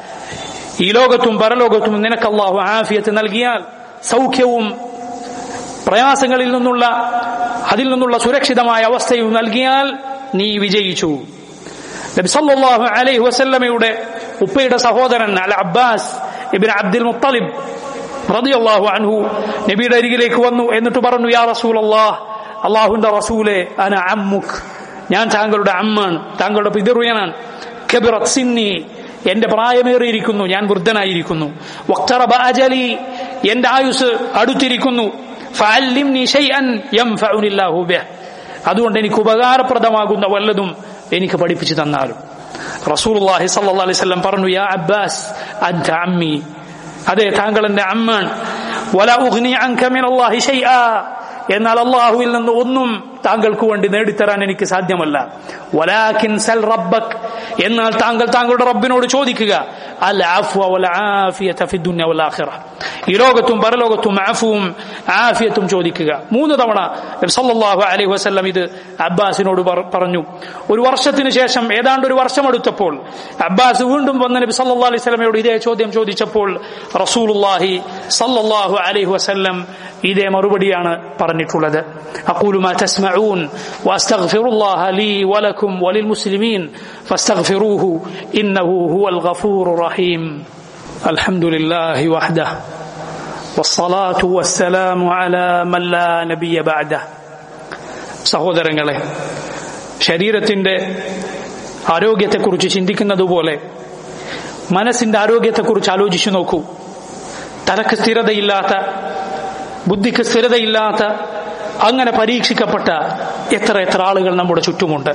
ഈ ലോകത്തും പരലോകത്തും നിനക്ക് അള്ളാഹു ആഫിയത്ത് നൽകിയാൽ സൗഖ്യവും പ്രയാസങ്ങളിൽ നിന്നുള്ള അതിൽ നിന്നുള്ള സുരക്ഷിതമായ അവസ്ഥയും നൽകിയാൽ നീ വിജയിച്ചു നബി സല്ലല്ലാഹു അലൈഹി വസല്ലമയുടെ ഉപ്പയുടെ സഹോദരൻ അൽ അബ്ബാസ് ഇബ്ൻ അബ്ദുൽ മുത്തലിബ് റളിയല്ലാഹു അൻഹു നബിയുടെ അരികിലേക്ക് വന്നു എന്നിട്ട് പറഞ്ഞു യാ റസൂലല്ലാഹ് അള്ളാഹുവിന്റെ റസൂലെ അന അമ്മുഖ് ഞാൻ താങ്കളുടെ അമ്മാണ് താങ്കളുടെ പിതൃയനാണ് കബിറത് സിന്നി എന്റെ പ്രായമേറിയിരിക്കുന്നു ഞാൻ വൃദ്ധനായിരിക്കുന്നു വക്തറബ അജലി എന്റെ ആയുസ് അടുത്തിരിക്കുന്നു ഫഅല്ലിംനി ശൈഅൻ യൻഫഉനില്ലാഹു ബിഹ് അതുകൊണ്ട് എനിക്ക് ഉപകാരപ്രദമാകുന്ന വല്ലതും എനിക്ക് പഠിപ്പിച്ചു തന്നാലും റസൂലുള്ളാഹി സല്ലല്ലാഹു അലൈഹി വസല്ലം പറഞ്ഞു യാ അബ്ബാസ് അൻത അമ്മി അതെ താങ്കൾ എന്റെ അമ്മാൻ വല ഉഗ്നി അൻക മിനല്ലാഹി ശൈആ എന്നാൽ അള്ളാഹുവിൽ നിന്ന് ഒന്നും താങ്കൾക്ക് വേണ്ടി നേടിത്തരാൻ എനിക്ക് സാധ്യമല്ല വലാകിൻ സൽ റബ്ബക് എന്നാൽ താങ്കൾ താങ്കളുടെ റബ്ബിനോട് ചോദിക്കുക അൽ അഫ്വ വൽ ആഫിയത ഫി ദുനിയ വൽ ആഖിറ ഈ ലോകത്തും പരലോകത്തും ആഫുവും ആഫിയത്തും ചോദിക്കുക മൂന്ന് തവണ നബി സല്ലല്ലാഹു അലൈഹി വസല്ലം ഇത് അബ്ബാസിനോട് പറ- പറഞ്ഞു ഒരു വർഷത്തിന് ശേഷം ഏതാണ്ട് ഒരു വർഷം എടുത്തപ്പോൾ അബ്ബാസ് വീണ്ടും വന്ന നബി സല്ലല്ലാഹു അലൈഹി വസല്ലമയോട് ഇതേ ചോദ്യം ചോദിച്ചപ്പോൾ റസൂലുള്ളാഹി സല്ലല്ലാഹു അലൈഹി വസല്ലം ഇതേ മറുപടിയാണ് പറഞ്ഞിട്ടുള്ളത് അഖൂലു മാ തസ്മഊൻ വഅസ്തഗ്ഫിറുല്ലാഹ ലീ വലക്കും വലിൽ മുസ്ലിമീൻ ഫاستغفروه إنه هو الغفور الرحيم الحمد لله وحده والصلاة والسلام على من لا نبي بعده സഹോദരങ്ങളെ ശരീരത്തിന്റെ ആരോഗ്യത്തെക്കുറിച്ച് ചിന്തിക്കുന്നത് പോലെ മനസ്സിന്റെ ആരോഗ്യത്തെക്കുറിച്ച് ആലോചിച്ചു നോക്കൂ തലക്ക് സ്ഥിരതയില്ലാത്ത ബുദ്ധിക്ക് സ്ഥിരതയില്ലാത്ത അങ്ങനെ പരീക്ഷിക്കപ്പെട്ട എത്ര എത്ര ആളുകൾ നമ്മുടെ ചുറ്റുമുണ്ട്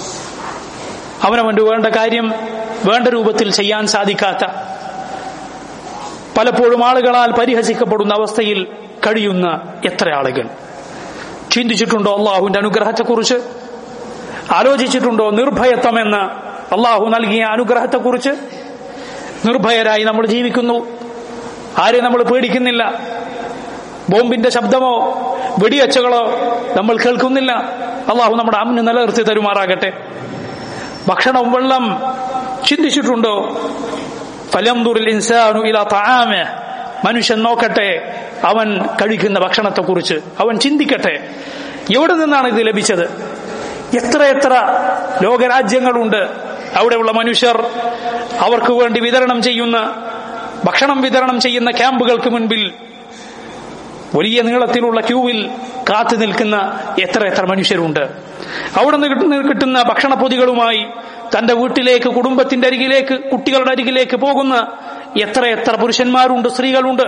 അവനവന് വേണ്ട കാര്യം വേണ്ട രൂപത്തിൽ ചെയ്യാൻ സാധിക്കാത്ത പലപ്പോഴും ആളുകളാൽ പരിഹസിക്കപ്പെടുന്ന അവസ്ഥയിൽ കഴിയുന്ന എത്ര ആളുകൾ ചിന്തിച്ചിട്ടുണ്ടോ അള്ളാഹുവിന്റെ അനുഗ്രഹത്തെക്കുറിച്ച് ആലോചിച്ചിട്ടുണ്ടോ നിർഭയത്വം എന്ന അള്ളാഹു നൽകിയ അനുഗ്രഹത്തെക്കുറിച്ച് നിർഭയരായി നമ്മൾ ജീവിക്കുന്നു ആരെയും നമ്മൾ പേടിക്കുന്നില്ല ബോംബിന്റെ ശബ്ദമോ വെടിയച്ചകളോ നമ്മൾ കേൾക്കുന്നില്ല അള്ളാഹു നമ്മുടെ അമ്ന് നിലനിർത്തി തരുമാറാകട്ടെ ഭക്ഷണം വെള്ളം ചിന്തിച്ചിട്ടുണ്ടോ ഫലംദുറിൽ ഇൻസാനു ഇല തആമ മനുഷ്യൻ നോക്കട്ടെ അവൻ കഴിക്കുന്ന ഭക്ഷണത്തെക്കുറിച്ച് അവൻ ചിന്തിക്കട്ടെ എവിടെ നിന്നാണ് ഇത് ലഭിച്ചത് എത്ര എത്ര ലോകരാജ്യങ്ങളുണ്ട് അവിടെയുള്ള മനുഷ്യർ അവർക്ക് വേണ്ടി വിതരണം ചെയ്യുന്ന ഭക്ഷണം വിതരണം ചെയ്യുന്ന ക്യാമ്പുകൾക്ക് മുൻപിൽ വലിയ നീളത്തിലുള്ള ക്യൂവിൽ കാത്തു നിൽക്കുന്ന എത്ര എത്ര മനുഷ്യരുണ്ട് അവിടെ നിന്ന് കിട്ടുന്ന കിട്ടുന്ന ഭക്ഷണപ്പൊതികളുമായി തന്റെ വീട്ടിലേക്ക് കുടുംബത്തിന്റെ അരികിലേക്ക് കുട്ടികളുടെ അരികിലേക്ക് പോകുന്ന എത്ര എത്ര പുരുഷന്മാരുണ്ട് സ്ത്രീകളുണ്ട്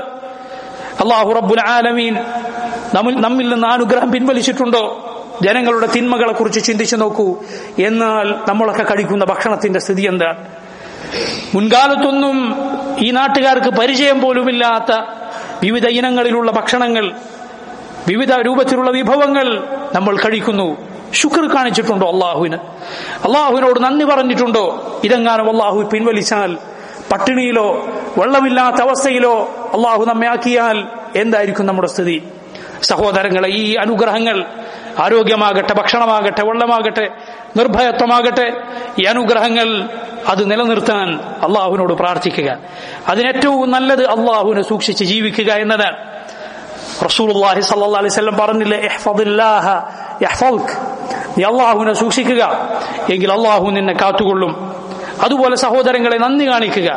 അള്ളാഹു റബ്ബുൽ ആലമീൻ നമ്മിൽ നമ്മിൽ നിന്ന് അനുഗ്രഹം പിൻവലിച്ചിട്ടുണ്ടോ ജനങ്ങളുടെ തിന്മകളെ കുറിച്ച് ചിന്തിച്ചു നോക്കൂ എന്നാൽ നമ്മളൊക്കെ കഴിക്കുന്ന ഭക്ഷണത്തിന്റെ സ്ഥിതി എന്താ മുൻകാലത്തൊന്നും ഈ നാട്ടുകാർക്ക് പരിചയം പോലുമില്ലാത്ത വിവിധ ഇനങ്ങളിലുള്ള ഭക്ഷണങ്ങൾ വിവിധ രൂപത്തിലുള്ള വിഭവങ്ങൾ നമ്മൾ കഴിക്കുന്നു ശുക്ർ കാണിച്ചിട്ടുണ്ടോ അള്ളാഹുവിന് അള്ളാഹുവിനോട് നന്ദി പറഞ്ഞിട്ടുണ്ടോ ഇതെങ്ങാനും അള്ളാഹു പിൻവലിച്ചാൽ പട്ടിണിയിലോ വെള്ളമില്ലാത്ത അവസ്ഥയിലോ അള്ളാഹു നമ്മെ ആക്കിയാൽ എന്തായിരിക്കും നമ്മുടെ സ്ഥിതി സഹോദരങ്ങളെ ഈ അനുഗ്രഹങ്ങൾ ആരോഗ്യമാകട്ടെ ഭക്ഷണമാകട്ടെ വെള്ളമാകട്ടെ നിർഭയത്വമാകട്ടെ ഈ അനുഗ്രഹങ്ങൾ അത് നിലനിർത്താൻ അള്ളാഹുവിനോട് പ്രാർത്ഥിക്കുക അതിനേറ്റവും നല്ലത് അള്ളാഹുവിനെ സൂക്ഷിച്ച് ജീവിക്കുക എന്നതാണ് റസൂലുള്ളാഹി സല്ലല്ലാഹു അലൈഹി വസല്ലം പറഞ്ഞില്ലേ ഇഹ്ഫദില്ലാഹ യഹ്ഫദ്ക് നീ അള്ളാഹുവിനെ സൂക്ഷിക്കുക എങ്കിൽ അള്ളാഹു നിന്നെ കാത്തുകൊള്ളും അതുപോലെ സഹോദരങ്ങളെ നന്ദി കാണിക്കുക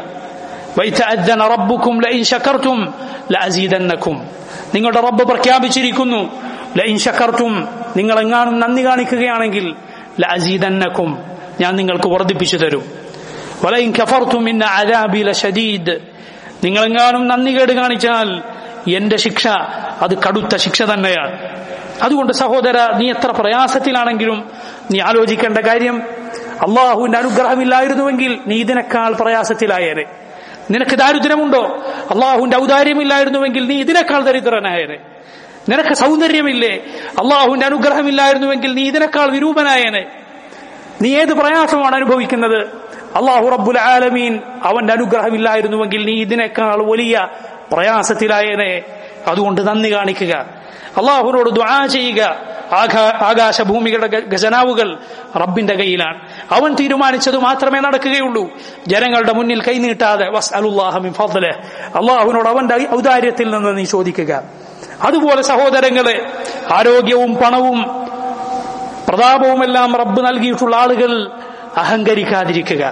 വൈതഅദ്ദന റബ്ബുക്കും ലഇൻ ശകർതും ലഅസീദന്നക്കും നിങ്ങളുടെ റബ്ബ് പ്രഖ്യാപിച്ചിരിക്കുന്നു ലഇൻ ശകർതും നിങ്ങൾ എങ്ങാനും നന്ദി കാണിക്കുകയാണെങ്കിൽ ലഅസീദന്നക്കും ഞാൻ നിങ്ങൾക്ക് വർദ്ധിപ്പിച്ചു തരും വലയിൻ കഫർതും ഇന്ന അദാബി ലശദീദ് നിങ്ങളെങ്ങാനും നന്ദി കേട് കാണിച്ചാൽ എന്റെ ശിക്ഷ അത് കടുത്ത ശിക്ഷ തന്നെയാണ് അതുകൊണ്ട് സഹോദര നീ എത്ര പ്രയാസത്തിലാണെങ്കിലും നീ ആലോചിക്കേണ്ട കാര്യം അള്ളാഹുവിന്റെ അനുഗ്രഹമില്ലായിരുന്നുവെങ്കിൽ നീ ഇതിനേക്കാൾ പ്രയാസത്തിലായേനെ നിനക്ക് ദാരിദ്ര്യമുണ്ടോ അള്ളാഹുവിന്റെ ഔദാര്യമില്ലായിരുന്നുവെങ്കിൽ നീ ഇതിനേക്കാൾ ദരിദ്രനായേനെ നിനക്ക് സൗന്ദര്യമില്ലേ അള്ളാഹുവിന്റെ അനുഗ്രഹമില്ലായിരുന്നുവെങ്കിൽ നീ ഇതിനേക്കാൾ വിരൂപനായേനെ നീ ഏത് പ്രയാസമാണ് അനുഭവിക്കുന്നത് അള്ളാഹു റബ്ബുൽ ആലമീൻ അവന്റെ അനുഗ്രഹമില്ലായിരുന്നുവെങ്കിൽ നീ ഇതിനേക്കാൾ വലിയ പ്രയാസത്തിലായേനെ അതുകൊണ്ട് നന്ദി കാണിക്കുക അള്ളാഹുനോട് ദുആ ചെയ്യുക ആകാ ആകാശഭൂമികളുടെ ഗ- ഖജനാവുകൾ റബ്ബിന്റെ കയ്യിലാണ് അവൻ തീരുമാനിച്ചത് മാത്രമേ നടക്കുകയുള്ളൂ ജനങ്ങളുടെ മുന്നിൽ കൈനീട്ടാതെ വസ് അലുല്ലാഹമിൻ ഫضله അള്ളാഹുവിനോട് അവന്റെ ഔദാര്യത്തിൽ നിന്ന് നീ ചോദിക്കുക അതുപോലെ സഹോദരങ്ങളെ ആരോഗ്യവും പണവും പ്രതാപവുമെല്ലാം റബ്ബ് നൽകിയിട്ടുള്ള ആളുകൾ അഹങ്കരിക്കാതിരിക്കുക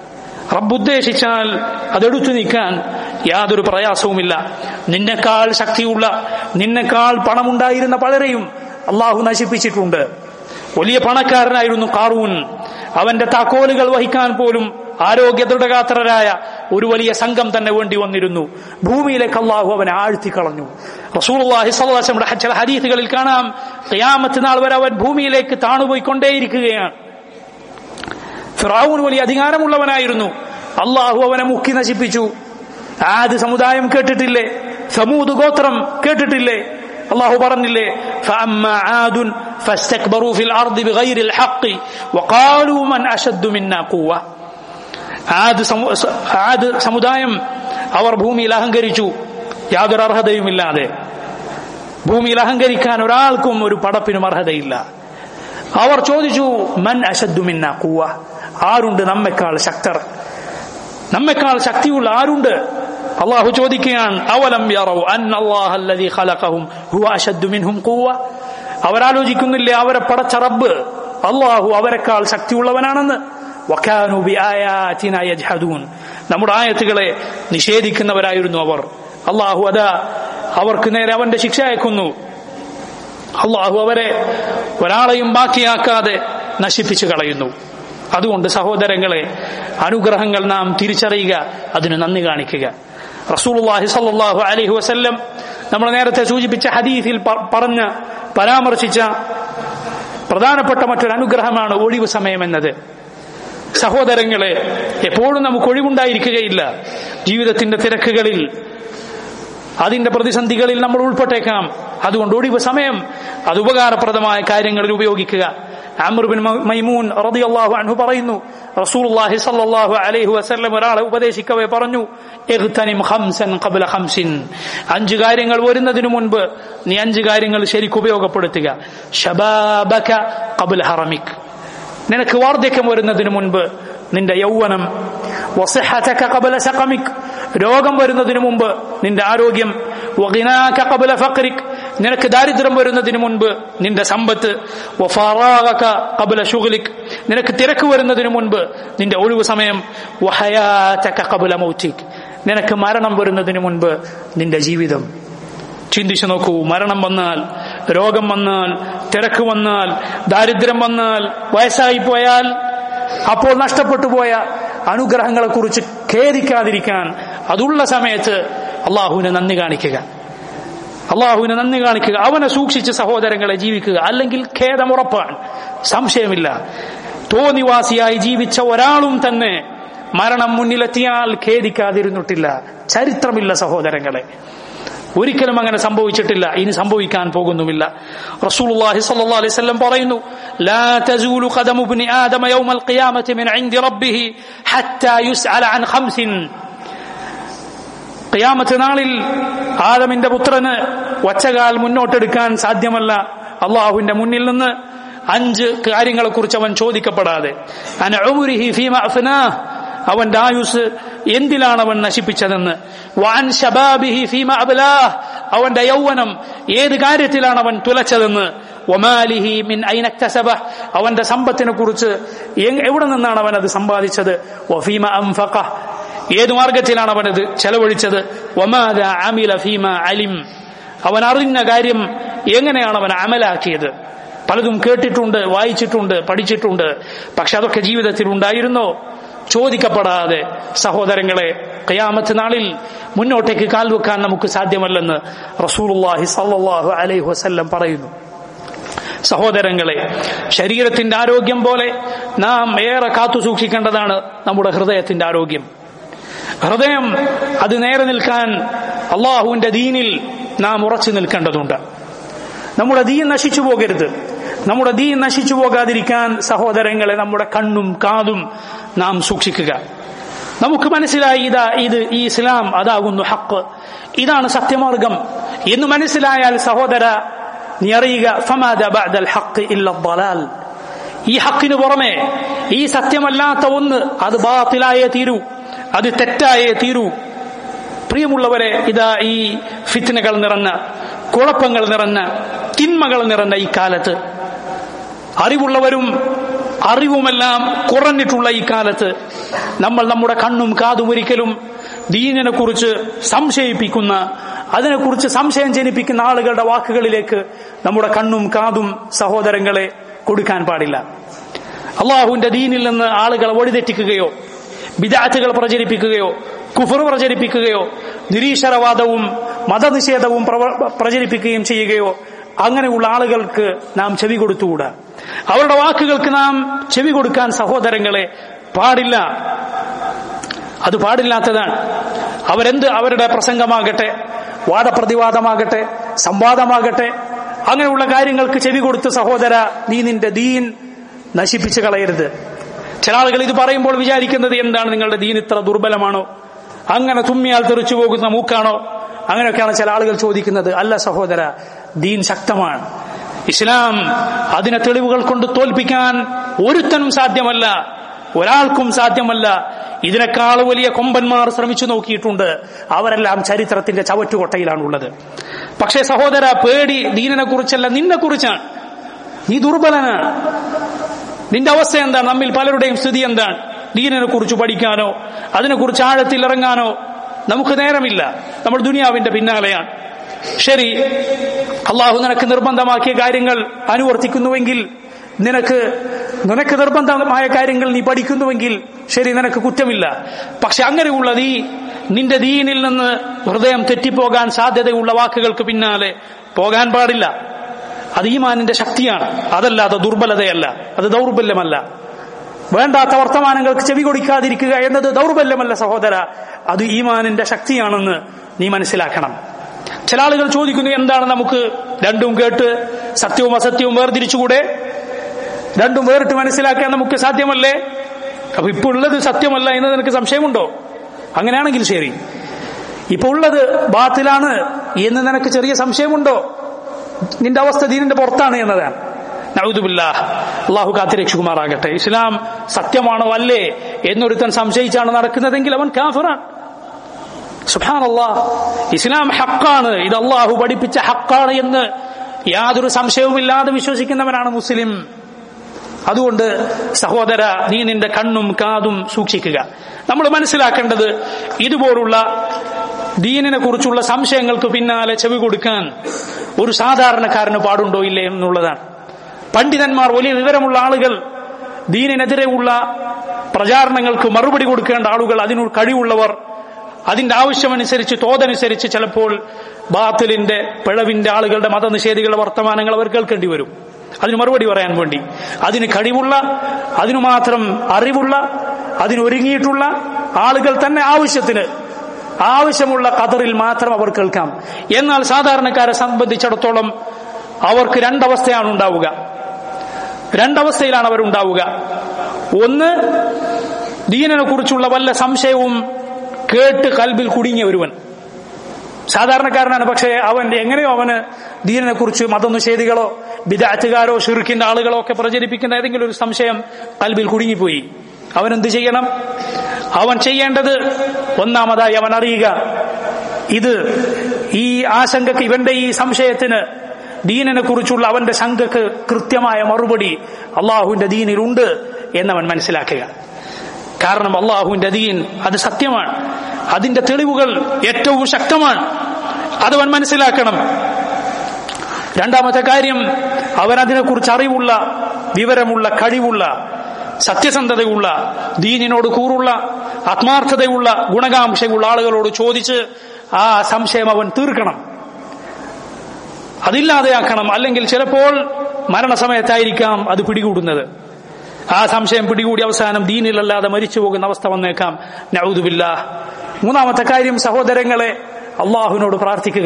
റബ്ബ് ഉദ്ദേശിച്ചാൽ അതെടുത്തു നീക്കാൻ യാതൊരു പ്രയാസവുമില്ല നിന്നെക്കാൾ ശക്തിയുള്ള നിന്നെക്കാൾ പണമുണ്ടായിരുന്ന പലരെയും അള്ളാഹു നശിപ്പിച്ചിട്ടുണ്ട് വലിയ പണക്കാരനായിരുന്നു കാറൂൻ അവന്റെ താക്കോലുകൾ വഹിക്കാൻ പോലും ആരോഗ്യ ദൃഢഗാത്രരായ ഒരു വലിയ സംഘം തന്നെ വേണ്ടി വന്നിരുന്നു ഭൂമിയിലേക്ക് അള്ളാഹു അവനെ ആഴ്ത്തിക്കളഞ്ഞു റസൂലുള്ളാഹി സ്വല്ലല്ലാഹു അലൈഹി വസല്ലം ചില ഹദീസുകളിൽ കാണാം ഖിയാമത്ത് നാൾ വരെ അവൻ ഭൂമിയിലേക്ക് താണുപോയിക്കൊണ്ടേയിരിക്കുകയാണ് ഫിറൌൻ വലിയ അധികാരമുള്ളവനായിരുന്നു അള്ളാഹു അവനെ മുക്കി നശിപ്പിച്ചു ആദ് സമുദായം കേട്ടിട്ടില്ലേ സമൂത് ഗോത്രം കേട്ടിട്ടില്ലേ അള്ളാഹു പറഞ്ഞില്ലേ فأما عاد فاستكبروا في الأرض بغير الحق وقالوا من أشد منا قوة ആദ് സമു- സ- ആദ് സമുദായം അവർ ഭൂമിയിൽ അഹങ്കരിച്ചു യാതൊരു അർഹതയുമില്ലാതെ ഭൂമിയിൽ അഹങ്കരിക്കാൻ ഒരാൾക്കും ഒരു പടപ്പിനും അർഹതയില്ല അവർ ചോദിച്ചു മൻ അശദ്ദു മിന്ന കൂവ ആരുണ്ട് നമ്മെക്കാൾ ശക്തർ നമ്മെക്കാൾ ശക്തിയുള്ള ആരുണ്ട് അള്ളാഹു ചോദിക്കുകയാണ് അവലം യറൗ അന്ന അല്ലാഹ അല്ലദീ ഖലഖഹും ഹുവ അശദ്ദു മിൻഹും ഖുവ അവരാലോചിക്കുന്നില്ലേ അവരെ പടച്ച റബ്ബ് അള്ളാഹു അവരെക്കാൾ ശക്തിയുള്ളവനാണെന്ന് വക്കാനു ബിആയാതിനാ യജ്ഹദൂൻ നമ്മുടെ ആയത്തുകളെ നിഷേധിക്കുന്നവരായിരുന്നു അവർ അള്ളാഹു അതാ അവർക്ക് നേരെ അവന്റെ ശിക്ഷ അയക്കുന്നു അള്ളാഹു അവരെ ഒരാളെയും ബാക്കിയാക്കാതെ നശിപ്പിച്ചു കളയുന്നു അതുകൊണ്ട് സഹോദരങ്ങളെ അനുഗ്രഹങ്ങൾ നാം തിരിച്ചറിയുക അതിന് നന്ദി കാണിക്കുക റസൂലുള്ളാഹി സല്ലല്ലാഹു അലൈഹി വസല്ലം നമ്മൾ നേരത്തെ സൂചിപ്പിച്ച ഹദീസിൽ പ- പറഞ്ഞ പരാമർശിച്ച പ്രധാനപ്പെട്ട മറ്റൊരു അനുഗ്രഹമാണ് ഒഴിവ് സമയം എന്നത് സഹോദരങ്ങളെ എപ്പോഴും നമുക്ക് ഒഴിവുണ്ടായിരിക്കുകയില്ല ജീവിതത്തിന്റെ തിരക്കുകളിൽ അതിന്റെ പ്രതിസന്ധികളിൽ നമ്മൾ ഉൾപ്പെട്ടേക്കാം അതുകൊണ്ട് ഒഴിവ് സമയം അത് ഉപകാരപ്രദമായ കാര്യങ്ങളിൽ ഉപയോഗിക്കുക അമർ ബിൻ മ- മൈമൂൻ റളിയല്ലാഹു അൻഹു പറയുന്നു റസൂലുള്ളാഹി സ്വല്ലല്ലാഹു അലൈഹി വസല്ലം ഒരാളെ ഉപദേശിക്കവേ പറഞ്ഞു ഇഗ്തനിം ഖംസൻ ഖബ്ല ഖംസിൻ അഞ്ച് കാര്യങ്ങൾ വരുന്നതിനു മുൻപ് നീ അഞ്ച് കാര്യങ്ങൾ ശരിക്കും ഉപയോഗപ്പെടുത്തുക ശബാബക ഖബ്ല ഹറമിക് നിനക്ക് വാർദ്ധക്യം വരുന്നതിന് മുൻപ് നിന്റെ യൗവനം വസിഹതക ഖബല സഖമിക് രോഗം വരുന്നതിന് മുമ്പ് നിന്റെ ആരോഗ്യം വഗിനാക ഖബല ഫഖ്രിക് നിനക്ക് ദാരിദ്ര്യം വരുന്നതിന് മുൻപ് നിന്റെ സമ്പത്ത് വഫറാഗക ഖബല ശുഗ്ലിക് നിനക്ക് തിരക്ക് വരുന്നതിന് മുൻപ് നിന്റെ ഒഴിവ് സമയം വഹയാതക ഖബല മൗതിക് നിനക്ക് മരണം വരുന്നതിന് മുൻപ് നിന്റെ ജീവിതം ചിന്തിച്ചു നോക്കൂ മരണം വന്നാൽ രോഗം വന്നാൽ തിരക്ക് വന്നാൽ ദാരിദ്ര്യം വന്നാൽ വയസ്സായി പോയാൽ അപ്പോൾ നഷ്ടപ്പെട്ടു പോയ അനുഗ്രഹങ്ങളെ കുറിച്ച് ഖേദിക്കാതിരിക്കാൻ അതുള്ള സമയത്ത് അള്ളാഹുവിനെ നന്ദി കാണിക്കുക അള്ളാഹുവിനെ നന്ദി കാണിക്കുക അവനെ സൂക്ഷിച്ച് സഹോദരങ്ങളെ ജീവിക്കുക അല്ലെങ്കിൽ ഖേദമുറപ്പാണ് സംശയമില്ല തോന്നിവാസിയായി ജീവിച്ച ഒരാളും തന്നെ മരണം മുന്നിലെത്തിയാൽ ഖേദിക്കാതിരുന്നിട്ടില്ല ചരിത്രമില്ല സഹോദരങ്ങളെ ഒരിക്കലും അങ്ങനെ സംഭവിച്ചിട്ടില്ല ഇനി സംഭവിക്കാൻ പോകുന്നുമില്ല റസൂലുള്ളാഹി സ്വല്ലല്ലാഹു അലൈഹി വസല്ലം പറയുന്നു ലാ തസൂലു ഖദമു ഇബ്നി ആദമ യൗമൽ ഖിയാമത്തി മിൻ ഇൻദി റബ്ബിഹി ഹത്താ യുസ്അല അൻ ഖംസിൻ ഖിയാമത്ത് നാളിൽ ആദമിന്റെ പുത്രന് ഒച്ചകാൽ മുന്നോട്ടെടുക്കാൻ സാധ്യമല്ല അള്ളാഹുവിന്റെ മുന്നിൽ നിന്ന് അഞ്ച് കാര്യങ്ങളെ കുറിച്ച് അവൻ ചോദിക്കപ്പെടാതെ അന ഉമുരിഹി ഫീമ അഫ്നാഹ് അവന്റെ ആയുസ് എന്തിലാണ് അവൻ നശിപ്പിച്ചതെന്ന് വാൻ ഷബാബിഹി ഫീമ അബ്ലാഹ് അവന്റെ യൗവനം ഏത് കാര്യത്തിലാണ് അവൻ തുലച്ചതെന്ന് ഒമാലിഹി മിൻ ഐനക്തസബ അവന്റെ സമ്പത്തിനെ കുറിച്ച് എങ്- എവിടെ നിന്നാണ് അവൻ അത് സമ്പാദിച്ചത് വഫീമ അംഫഖ ഏത് മാർഗത്തിലാണ് അവനത് ചെലവഴിച്ചത് ഒമാദ അമില ഫീമ അലിം അവൻ അറിഞ്ഞ കാര്യം എങ്ങനെയാണ് അവൻ അമലാക്കിയത് പലതും കേട്ടിട്ടുണ്ട് വായിച്ചിട്ടുണ്ട് പഠിച്ചിട്ടുണ്ട് പക്ഷെ അതൊക്കെ ജീവിതത്തിൽ ഉണ്ടായിരുന്നോ ചോദിക്കപ്പെടാതെ സഹോദരങ്ങളെ ഖിയാമത്ത് നാളിൽ മുന്നോട്ടേക്ക് കാൽവെക്കാൻ നമുക്ക് സാധ്യമല്ലെന്ന് റസൂലുള്ളാഹി സല്ലല്ലാഹു അലൈഹി വസല്ലം പറയുന്നു സഹോദരങ്ങളെ ശരീരത്തിന്റെ ആരോഗ്യം പോലെ നാം ഏറെ കാത്തു സൂക്ഷിക്കേണ്ടതാണ് നമ്മുടെ ഹൃദയത്തിന്റെ ആരോഗ്യം ഹൃദയം അത് നേരെ നിൽക്കാൻ അള്ളാഹുവിന്റെ ദീനിൽ നാം ഉറച്ചു നിൽക്കേണ്ടതുണ്ട് നമ്മുടെ ദീൻ നശിച്ചു പോകരുത് നമ്മുടെ ദീൻ നശിച്ചു പോകാതിരിക്കാൻ സഹോദരങ്ങളെ നമ്മുടെ കണ്ണും കാതും നാം സൂക്ഷിക്കുക നമുക്ക് മനസ്സിലായി ഇതാ ഇത് ഈ ഇസ്ലാം അതാകുന്നു ഹക്ക് ഇതാണ് സത്യമാർഗം എന്ന് മനസ്സിലായാൽ സഹോദര നീ അറിയുക ഫമാദ ബഅദൽ ഹഖ് ഇല്ല ളലാൽ ഈ ഹക്കിന് പുറമെ ഈ സത്യമല്ലാത്ത ഒന്ന് അത് ബാത്തിലായേ തീരൂ അത് തെറ്റായേ തീരൂ പ്രിയമുള്ളവരെ ഇതാ ഈ ഫിത്നകൾ നിറഞ്ഞ കുഴപ്പങ്ങൾ നിറഞ്ഞ തിന്മകൾ നിറഞ്ഞ ഈ കാലത്ത് അറിവുള്ളവരും അറിവുമെല്ലാം കുറഞ്ഞിട്ടുള്ള ഈ കാലത്ത് നമ്മൾ നമ്മുടെ കണ്ണും കാതും ഒരിക്കലും ദീനിനെ കുറിച്ച് സംശയിപ്പിക്കുന്ന അതിനെക്കുറിച്ച് സംശയം ജനിപ്പിക്കുന്ന ആളുകളുടെ വാക്കുകളിലേക്ക് നമ്മുടെ കണ്ണും കാതും സഹോദരങ്ങളെ കൊടുക്കാൻ പാടില്ല അള്ളാഹുവിന്റെ ദീനിൽ നിന്ന് ആളുകളെ വഴിതെറ്റിക്കുകയോ വിദാറ്റുകൾ പ്രചരിപ്പിക്കുകയോ കുഫർ പ്രചരിപ്പിക്കുകയോ നിരീശ്വരവാദവും മതനിഷേധവും പ്രവ- പ്രചരിപ്പിക്കുകയും ചെയ്യുകയോ അങ്ങനെയുള്ള ആളുകൾക്ക് നാം ചെവി കൊടുത്തുകൂടാ അവരുടെ വാക്കുകൾക്ക് നാം ചെവി കൊടുക്കാൻ സഹോദരങ്ങളെ പാടില്ല അത് പാടില്ലാത്തതാണ് അവരെന്ത് അവരുടെ പ്രസംഗമാകട്ടെ വാദപ്രതിവാദമാകട്ടെ സംവാദമാകട്ടെ അങ്ങനെയുള്ള കാര്യങ്ങൾക്ക് ചെവി കൊടുത്ത് സഹോദര നീ നിന്റെ ദീൻ നശിപ്പിച്ചു കളയരുത് ചില ആളുകൾ ഇത് പറയുമ്പോൾ വിചാരിക്കുന്നത് എന്താണ് നിങ്ങളുടെ ദീൻ ഇത്ര ദുർബലമാണോ അങ്ങനെ തുമ്മിയാൽ തെറിച്ചു പോകുന്ന മൂക്കാണോ അങ്ങനെയൊക്കെയാണ് ചില ആളുകൾ ചോദിക്കുന്നത് അല്ല സഹോദര ദീൻ ശക്തമാണ് ഇസ്ലാം അതിനെ തെളിവുകൾ കൊണ്ട് തോൽപ്പിക്കാൻ ഒരുത്തനും സാധ്യമല്ല ഒരാൾക്കും സാധ്യമല്ല ഇതിനേക്കാൾ വലിയ കൊമ്പന്മാർ ശ്രമിച്ചു നോക്കിയിട്ടുണ്ട് അവരെല്ലാം ചരിത്രത്തിന്റെ ചവറ്റുകൊട്ടയിലാണുള്ളത് പക്ഷേ സഹോദര പേടി ദീനിനെ കുറിച്ചല്ല നിന്നെ കുറിച്ചാണ് നീ ദുർബലനാണ് നിന്റെ അവസ്ഥ എന്താണ് നമ്മിൽ പലരുടെയും സ്ഥിതി എന്താണ് ദീനിനെ കുറിച്ച് പഠിക്കാനോ അതിനെക്കുറിച്ച് ആഴത്തിൽ ഇറങ്ങാനോ നമുക്ക് നേരമില്ല നമ്മൾ ദുനിയാവിന്റെ പിന്നാലെയാണ് ശരി അള്ളാഹു നിനക്ക് നിർബന്ധമാക്കിയ കാര്യങ്ങൾ അനുവർത്തിക്കുന്നുവെങ്കിൽ നിനക്ക് നിനക്ക് നിർബന്ധമായ കാര്യങ്ങൾ നീ പഠിക്കുന്നുവെങ്കിൽ ശരി നിനക്ക് കുറ്റമില്ല പക്ഷെ അങ്ങനെയുള്ള നീ നിന്റെ ദീനിൽ നിന്ന് ഹൃദയം തെറ്റിപ്പോകാൻ സാധ്യതയുള്ള വാക്കുകൾക്ക് പിന്നാലെ പോകാൻ പാടില്ല അത് ഈമാനിന്റെ ശക്തിയാണ് അതല്ലാതെ ദുർബലതയല്ല അത് ദൗർബല്യമല്ല വേണ്ടാത്ത വർത്തമാനങ്ങൾക്ക് ചെവി കൊടുക്കാതിരിക്കുക എന്നത് ദൗർബല്യമല്ല സഹോദര അത് ഈമാനിന്റെ ശക്തിയാണെന്ന് നീ മനസ്സിലാക്കണം ചില ആളുകൾ ചോദിക്കുന്നു എന്താണ് നമുക്ക് രണ്ടും കേട്ട് സത്യവും അസത്യവും വേർതിരിച്ചുകൂടെ രണ്ടും വേറിട്ട് മനസ്സിലാക്കാൻ നമുക്ക് സാധ്യമല്ലേ അപ്പൊ ഇപ്പൊ ഉള്ളത് സത്യമല്ല എന്ന് നിനക്ക് സംശയമുണ്ടോ അങ്ങനെയാണെങ്കിൽ ശരി ഇപ്പൊ ഉള്ളത് ബാത്തിലാണ് എന്ന് നിനക്ക് ചെറിയ സംശയമുണ്ടോ നിന്റെ അവസ്ഥ ദീനിന്റെ പുറത്താണ് എന്നതാണ് നഴുതുമില്ല അള്ളാഹു കാത്തിരക്ഷകുമാറാകട്ടെ ഇസ്ലാം സത്യമാണോ അല്ലേ എന്നൊരുത്തൻ സംശയിച്ചാണ് നടക്കുന്നതെങ്കിൽ അവൻ കാഫറാണ് സുഹാനല്ലാ ഇസ്ലാം ഹക്കാണ് ഇത് അള്ളാഹു പഠിപ്പിച്ച ഹക്കാണ് എന്ന് യാതൊരു സംശയവുമില്ലാതെ വിശ്വസിക്കുന്നവനാണ് മുസ്ലിം അതുകൊണ്ട് സഹോദര നീ നിന്റെ കണ്ണും കാതും സൂക്ഷിക്കുക നമ്മൾ മനസ്സിലാക്കേണ്ടത് ഇതുപോലുള്ള ദീനിനെ കുറിച്ചുള്ള സംശയങ്ങൾക്ക് പിന്നാലെ ചെവി കൊടുക്കാൻ ഒരു സാധാരണക്കാരന് പാടുണ്ടോ ഇല്ലേ എന്നുള്ളതാണ് പണ്ഡിതന്മാർ വലിയ വിവരമുള്ള ആളുകൾ ദീനിനെതിരെയുള്ള പ്രചാരണങ്ങൾക്ക് മറുപടി കൊടുക്കേണ്ട ആളുകൾ അതിനു കഴിവുള്ളവർ അതിന്റെ ആവശ്യമനുസരിച്ച് തോതനുസരിച്ച് ചിലപ്പോൾ ബാത്തിലിന്റെ പിഴവിന്റെ ആളുകളുടെ മതനിഷേധികളുടെ വർത്തമാനങ്ങൾ അവർ കേൾക്കേണ്ടി വരും അതിന് മറുപടി പറയാൻ വേണ്ടി അതിന് കഴിവുള്ള അതിനു മാത്രം അറിവുള്ള അതിനൊരുങ്ങിയിട്ടുള്ള ആളുകൾ തന്നെ ആവശ്യത്തിന് ആവശ്യമുള്ള കതറിൽ മാത്രം അവർ കേൾക്കാം എന്നാൽ സാധാരണക്കാരെ സംബന്ധിച്ചിടത്തോളം അവർക്ക് രണ്ടവസ്ഥയാണ് ഉണ്ടാവുക രണ്ടവസ്ഥയിലാണ് അവരുണ്ടാവുക ഒന്ന് ദീനനെ കുറിച്ചുള്ള വല്ല സംശയവും കേട്ട് കൽബിൽ കുടുങ്ങിയ ഒരുവൻ സാധാരണക്കാരനാണ് പക്ഷേ അവൻ എങ്ങനെയോ അവന് ദീനിനെ കുറിച്ച് മതനിഷേധികളോ വിദാറ്റുകാരോ ഷിർക്കിന്റെ ആളുകളോ ഒക്കെ പ്രചരിപ്പിക്കുന്ന ഏതെങ്കിലും ഒരു സംശയം കൽബിൽ കുടുങ്ങിപ്പോയി അവൻ എന്ത് ചെയ്യണം അവൻ ചെയ്യേണ്ടത് ഒന്നാമതായി അവൻ അറിയുക ഇത് ഈ ആശങ്കക്ക് ഇവന്റെ ഈ സംശയത്തിന് ദീനിനെ കുറിച്ചുള്ള അവന്റെ ശങ്കക്ക് കൃത്യമായ മറുപടി അള്ളാഹുവിന്റെ ദീനിലുണ്ട് എന്നവൻ മനസ്സിലാക്കുക കാരണം അള്ളാഹുവിന്റെ ദീൻ അത് സത്യമാണ് അതിന്റെ തെളിവുകൾ ഏറ്റവും ശക്തമാണ് അതവൻ മനസ്സിലാക്കണം രണ്ടാമത്തെ കാര്യം അവൻ അതിനെക്കുറിച്ച് അറിവുള്ള വിവരമുള്ള കഴിവുള്ള സത്യസന്ധതയുള്ള ദീനിനോട് കൂറുള്ള ആത്മാർത്ഥതയുള്ള ഗുണകാംക്ഷയുള്ള ആളുകളോട് ചോദിച്ച് ആ സംശയം അവൻ തീർക്കണം അതില്ലാതെയാക്കണം അല്ലെങ്കിൽ ചിലപ്പോൾ മരണസമയത്തായിരിക്കാം അത് പിടികൂടുന്നത് ആ സംശയം പിടികൂടി അവസാനം ദീനിലല്ലാതെ മരിച്ചു പോകുന്ന അവസ്ഥ വന്നേക്കാം നൗദുബില്ല മൂന്നാമത്തെ കാര്യം സഹോദരങ്ങളെ അള്ളാഹുവിനോട് പ്രാർത്ഥിക്കുക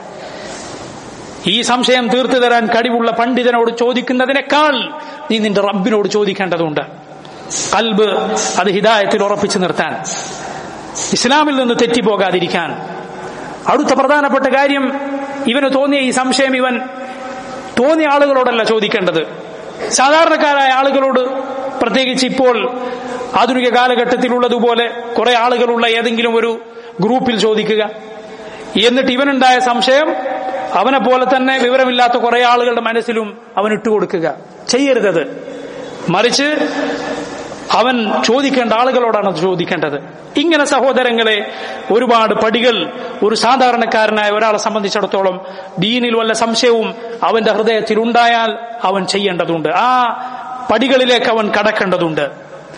ഈ സംശയം തീർത്തു തരാൻ കഴിവുള്ള പണ്ഡിതനോട് ചോദിക്കുന്നതിനേക്കാൾ നീ നിന്റെ റബ്ബിനോട് ചോദിക്കേണ്ടതുണ്ട് കൽബ് അത് ഹിദായത്തിൽ ഉറപ്പിച്ചു നിർത്താൻ ഇസ്ലാമിൽ നിന്ന് തെറ്റിപ്പോകാതിരിക്കാൻ അടുത്ത പ്രധാനപ്പെട്ട കാര്യം ഇവന് തോന്നിയ ഈ സംശയം ഇവൻ തോന്നിയ ആളുകളോടല്ല ചോദിക്കേണ്ടത് സാധാരണക്കാരായ ആളുകളോട് പ്രത്യേകിച്ച് ഇപ്പോൾ ആധുനിക കാലഘട്ടത്തിലുള്ളതുപോലെ കുറെ ആളുകളുള്ള ഏതെങ്കിലും ഒരു ഗ്രൂപ്പിൽ ചോദിക്കുക എന്നിട്ട് ഇവനുണ്ടായ സംശയം അവനെ പോലെ തന്നെ വിവരമില്ലാത്ത കുറെ ആളുകളുടെ മനസ്സിലും അവൻ ഇട്ടുകൊടുക്കുക ചെയ്യരുതത് മറിച്ച് അവൻ ചോദിക്കേണ്ട ആളുകളോടാണ് അത് ചോദിക്കേണ്ടത് ഇങ്ങനെ സഹോദരങ്ങളെ ഒരുപാട് പടികൾ ഒരു സാധാരണക്കാരനായ ഒരാളെ സംബന്ധിച്ചിടത്തോളം ദീനിൽ വല്ല സംശയവും അവന്റെ ഹൃദയത്തിൽ ഉണ്ടായാൽ അവൻ ചെയ്യേണ്ടതുണ്ട് ആ പടികളിലേക്ക് അവൻ കടക്കേണ്ടതുണ്ട്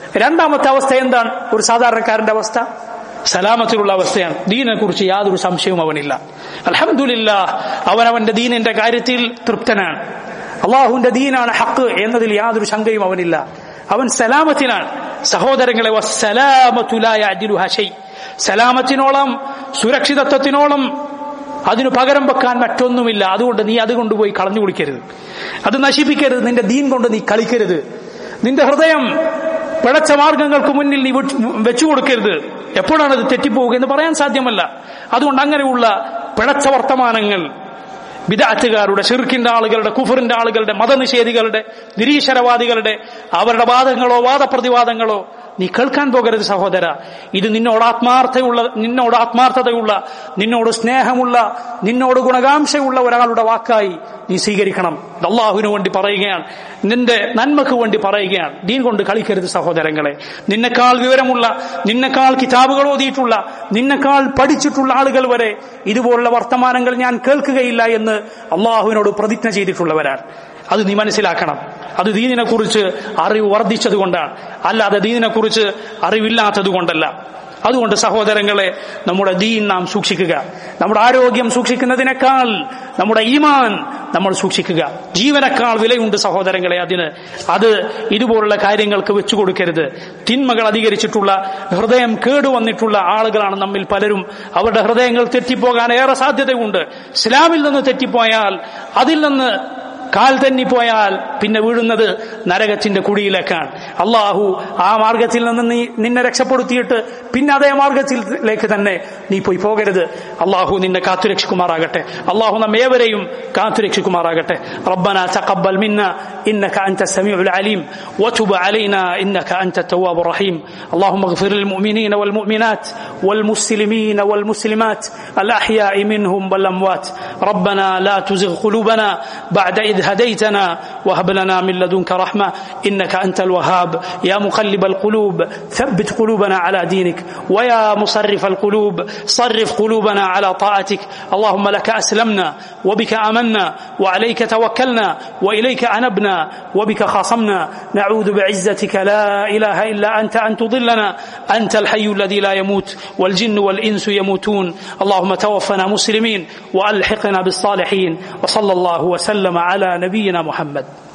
രണ്ടാമത്തെ അവസ്ഥ എന്താണ് ഒരു സാധാരണക്കാരന്റെ അവസ്ഥ സലാമത്തിലുള്ള അവസ്ഥയാണ് ദീനെ കുറിച്ച് യാതൊരു സംശയവും അവനില്ല അലഹമില്ല അവൻ അവന്റെ ദീനിന്റെ കാര്യത്തിൽ തൃപ്തനാണ് അള്ളാഹുവിന്റെ ദീനാണ് ഹക്ക് എന്നതിൽ യാതൊരു ശങ്കയും അവനില്ല അവൻ സലാമത്തിനാണ് സഹോദരങ്ങളെ വസ്സലാമത്തുലായ അജിലുഹ ഷൈ സലാമത്തിനോളം സുരക്ഷിതത്വത്തിനോളം അതിനു പകരം വെക്കാൻ മറ്റൊന്നുമില്ല അതുകൊണ്ട് നീ അത് കൊണ്ടുപോയി കളഞ്ഞു കുടിക്കരുത് അത് നശിപ്പിക്കരുത് നിന്റെ ദീൻ കൊണ്ട് നീ കളിക്കരുത് നിന്റെ ഹൃദയം പിഴച്ച മാർഗങ്ങൾക്ക് മുന്നിൽ നീ വെച്ചു കൊടുക്കരുത് എപ്പോഴാണ് അത് തെറ്റിപ്പോവുക എന്ന് പറയാൻ സാധ്യമല്ല അതുകൊണ്ട് അങ്ങനെയുള്ള പിഴച്ച വർത്തമാനങ്ങൾ വിദാറ്റുകാരുടെ ഷിർക്കിന്റെ ആളുകളുടെ കുഫറിന്റെ ആളുകളുടെ മതനിഷേധികളുടെ നിരീശ്വരവാദികളുടെ അവരുടെ വാദങ്ങളോ വാദപ്രതിവാദങ്ങളോ നീ കേൾക്കാൻ പോകരുത് സഹോദര ഇത് നിന്നോട് ആത്മാർത്ഥയുള്ള നിന്നോട് ആത്മാർത്ഥതയുള്ള നിന്നോട് സ്നേഹമുള്ള നിന്നോട് ഗുണകാംക്ഷയുള്ള ഒരാളുടെ വാക്കായി നീ സ്വീകരിക്കണം അള്ളാഹുവിന് വേണ്ടി പറയുകയാണ് നിന്റെ നന്മക്ക് വേണ്ടി പറയുകയാണ് ദീൻ കൊണ്ട് കളിക്കരുത് സഹോദരങ്ങളെ നിന്നെക്കാൾ വിവരമുള്ള നിന്നെക്കാൾ കിതാബുകൾ ഓതിയിട്ടുള്ള നിന്നെക്കാൾ പഠിച്ചിട്ടുള്ള ആളുകൾ വരെ ഇതുപോലുള്ള വർത്തമാനങ്ങൾ ഞാൻ കേൾക്കുകയില്ല എന്ന് അള്ളാഹുവിനോട് പ്രതിജ്ഞ ചെയ്തിട്ടുള്ളവരാണ് അത് നീ മനസ്സിലാക്കണം അത് ദീനിനെ കുറിച്ച് അറിവ് വർദ്ധിച്ചത് കൊണ്ടാണ് അല്ലാതെ ദീനിനെ കുറിച്ച് അറിവില്ലാത്തത് കൊണ്ടല്ല അതുകൊണ്ട് സഹോദരങ്ങളെ നമ്മുടെ ദീൻ നാം സൂക്ഷിക്കുക നമ്മുടെ ആരോഗ്യം സൂക്ഷിക്കുന്നതിനേക്കാൾ നമ്മുടെ ഈമാൻ നമ്മൾ സൂക്ഷിക്കുക ജീവനേക്കാൾ വിലയുണ്ട് സഹോദരങ്ങളെ അതിന് അത് ഇതുപോലുള്ള കാര്യങ്ങൾക്ക് വെച്ചു കൊടുക്കരുത് തിന്മകൾ അധികരിച്ചിട്ടുള്ള ഹൃദയം കേടുവന്നിട്ടുള്ള ആളുകളാണ് നമ്മിൽ പലരും അവരുടെ ഹൃദയങ്ങൾ തെറ്റിപ്പോകാൻ ഏറെ സാധ്യതയുണ്ട് ഇസ്ലാമിൽ നിന്ന് തെറ്റിപ്പോയാൽ അതിൽ നിന്ന് കാൽ തെന്നിപ്പോയാൽ പിന്നെ വീഴുന്നത് നരകത്തിന്റെ കുഴിയിലേക്കാണ് അള്ളാഹു ആ മാർഗത്തിൽ നിന്ന് നീ നിന്നെ രക്ഷപ്പെടുത്തിയിട്ട് പിന്നെ അതേ മാർഗത്തിലേക്ക് തന്നെ നീ പോയി പോകരുത് അള്ളാഹു നിന്നെ കാത്തുരക്ഷിക്കുമാറാകട്ടെ അള്ളാഹു നമ്മേവരെയും കാത്തുരക്ഷിക്കുമാറാകട്ടെ ربنا تقبل منا انك انت السميع العليم وتب علينا انك انت التواب الرحيم اللهم اغفر للمؤمنين والمؤمنات والمسلمين والمسلمات الاحياء منهم والاموات ربنا لا تزغ قلوبنا بعد إذ هديتنا وهب لنا من لدنك رحمة إنك أنت الوهاب يا مقلب القلوب ثبت قلوبنا على دينك ويا مصرف القلوب صرف قلوبنا على طاعتك اللهم لك أسلمنا وبك آمنا وعليك توكلنا وإليك أنبنا وبك خاصمنا نعوذ بعزتك لا إله إلا أنت أن تضلنا أنت الحي الذي لا يموت والجن والإنس يموتون اللهم توفنا مسلمين وألحقنا بالصالحين وصلى الله وسلم على نبينا محمد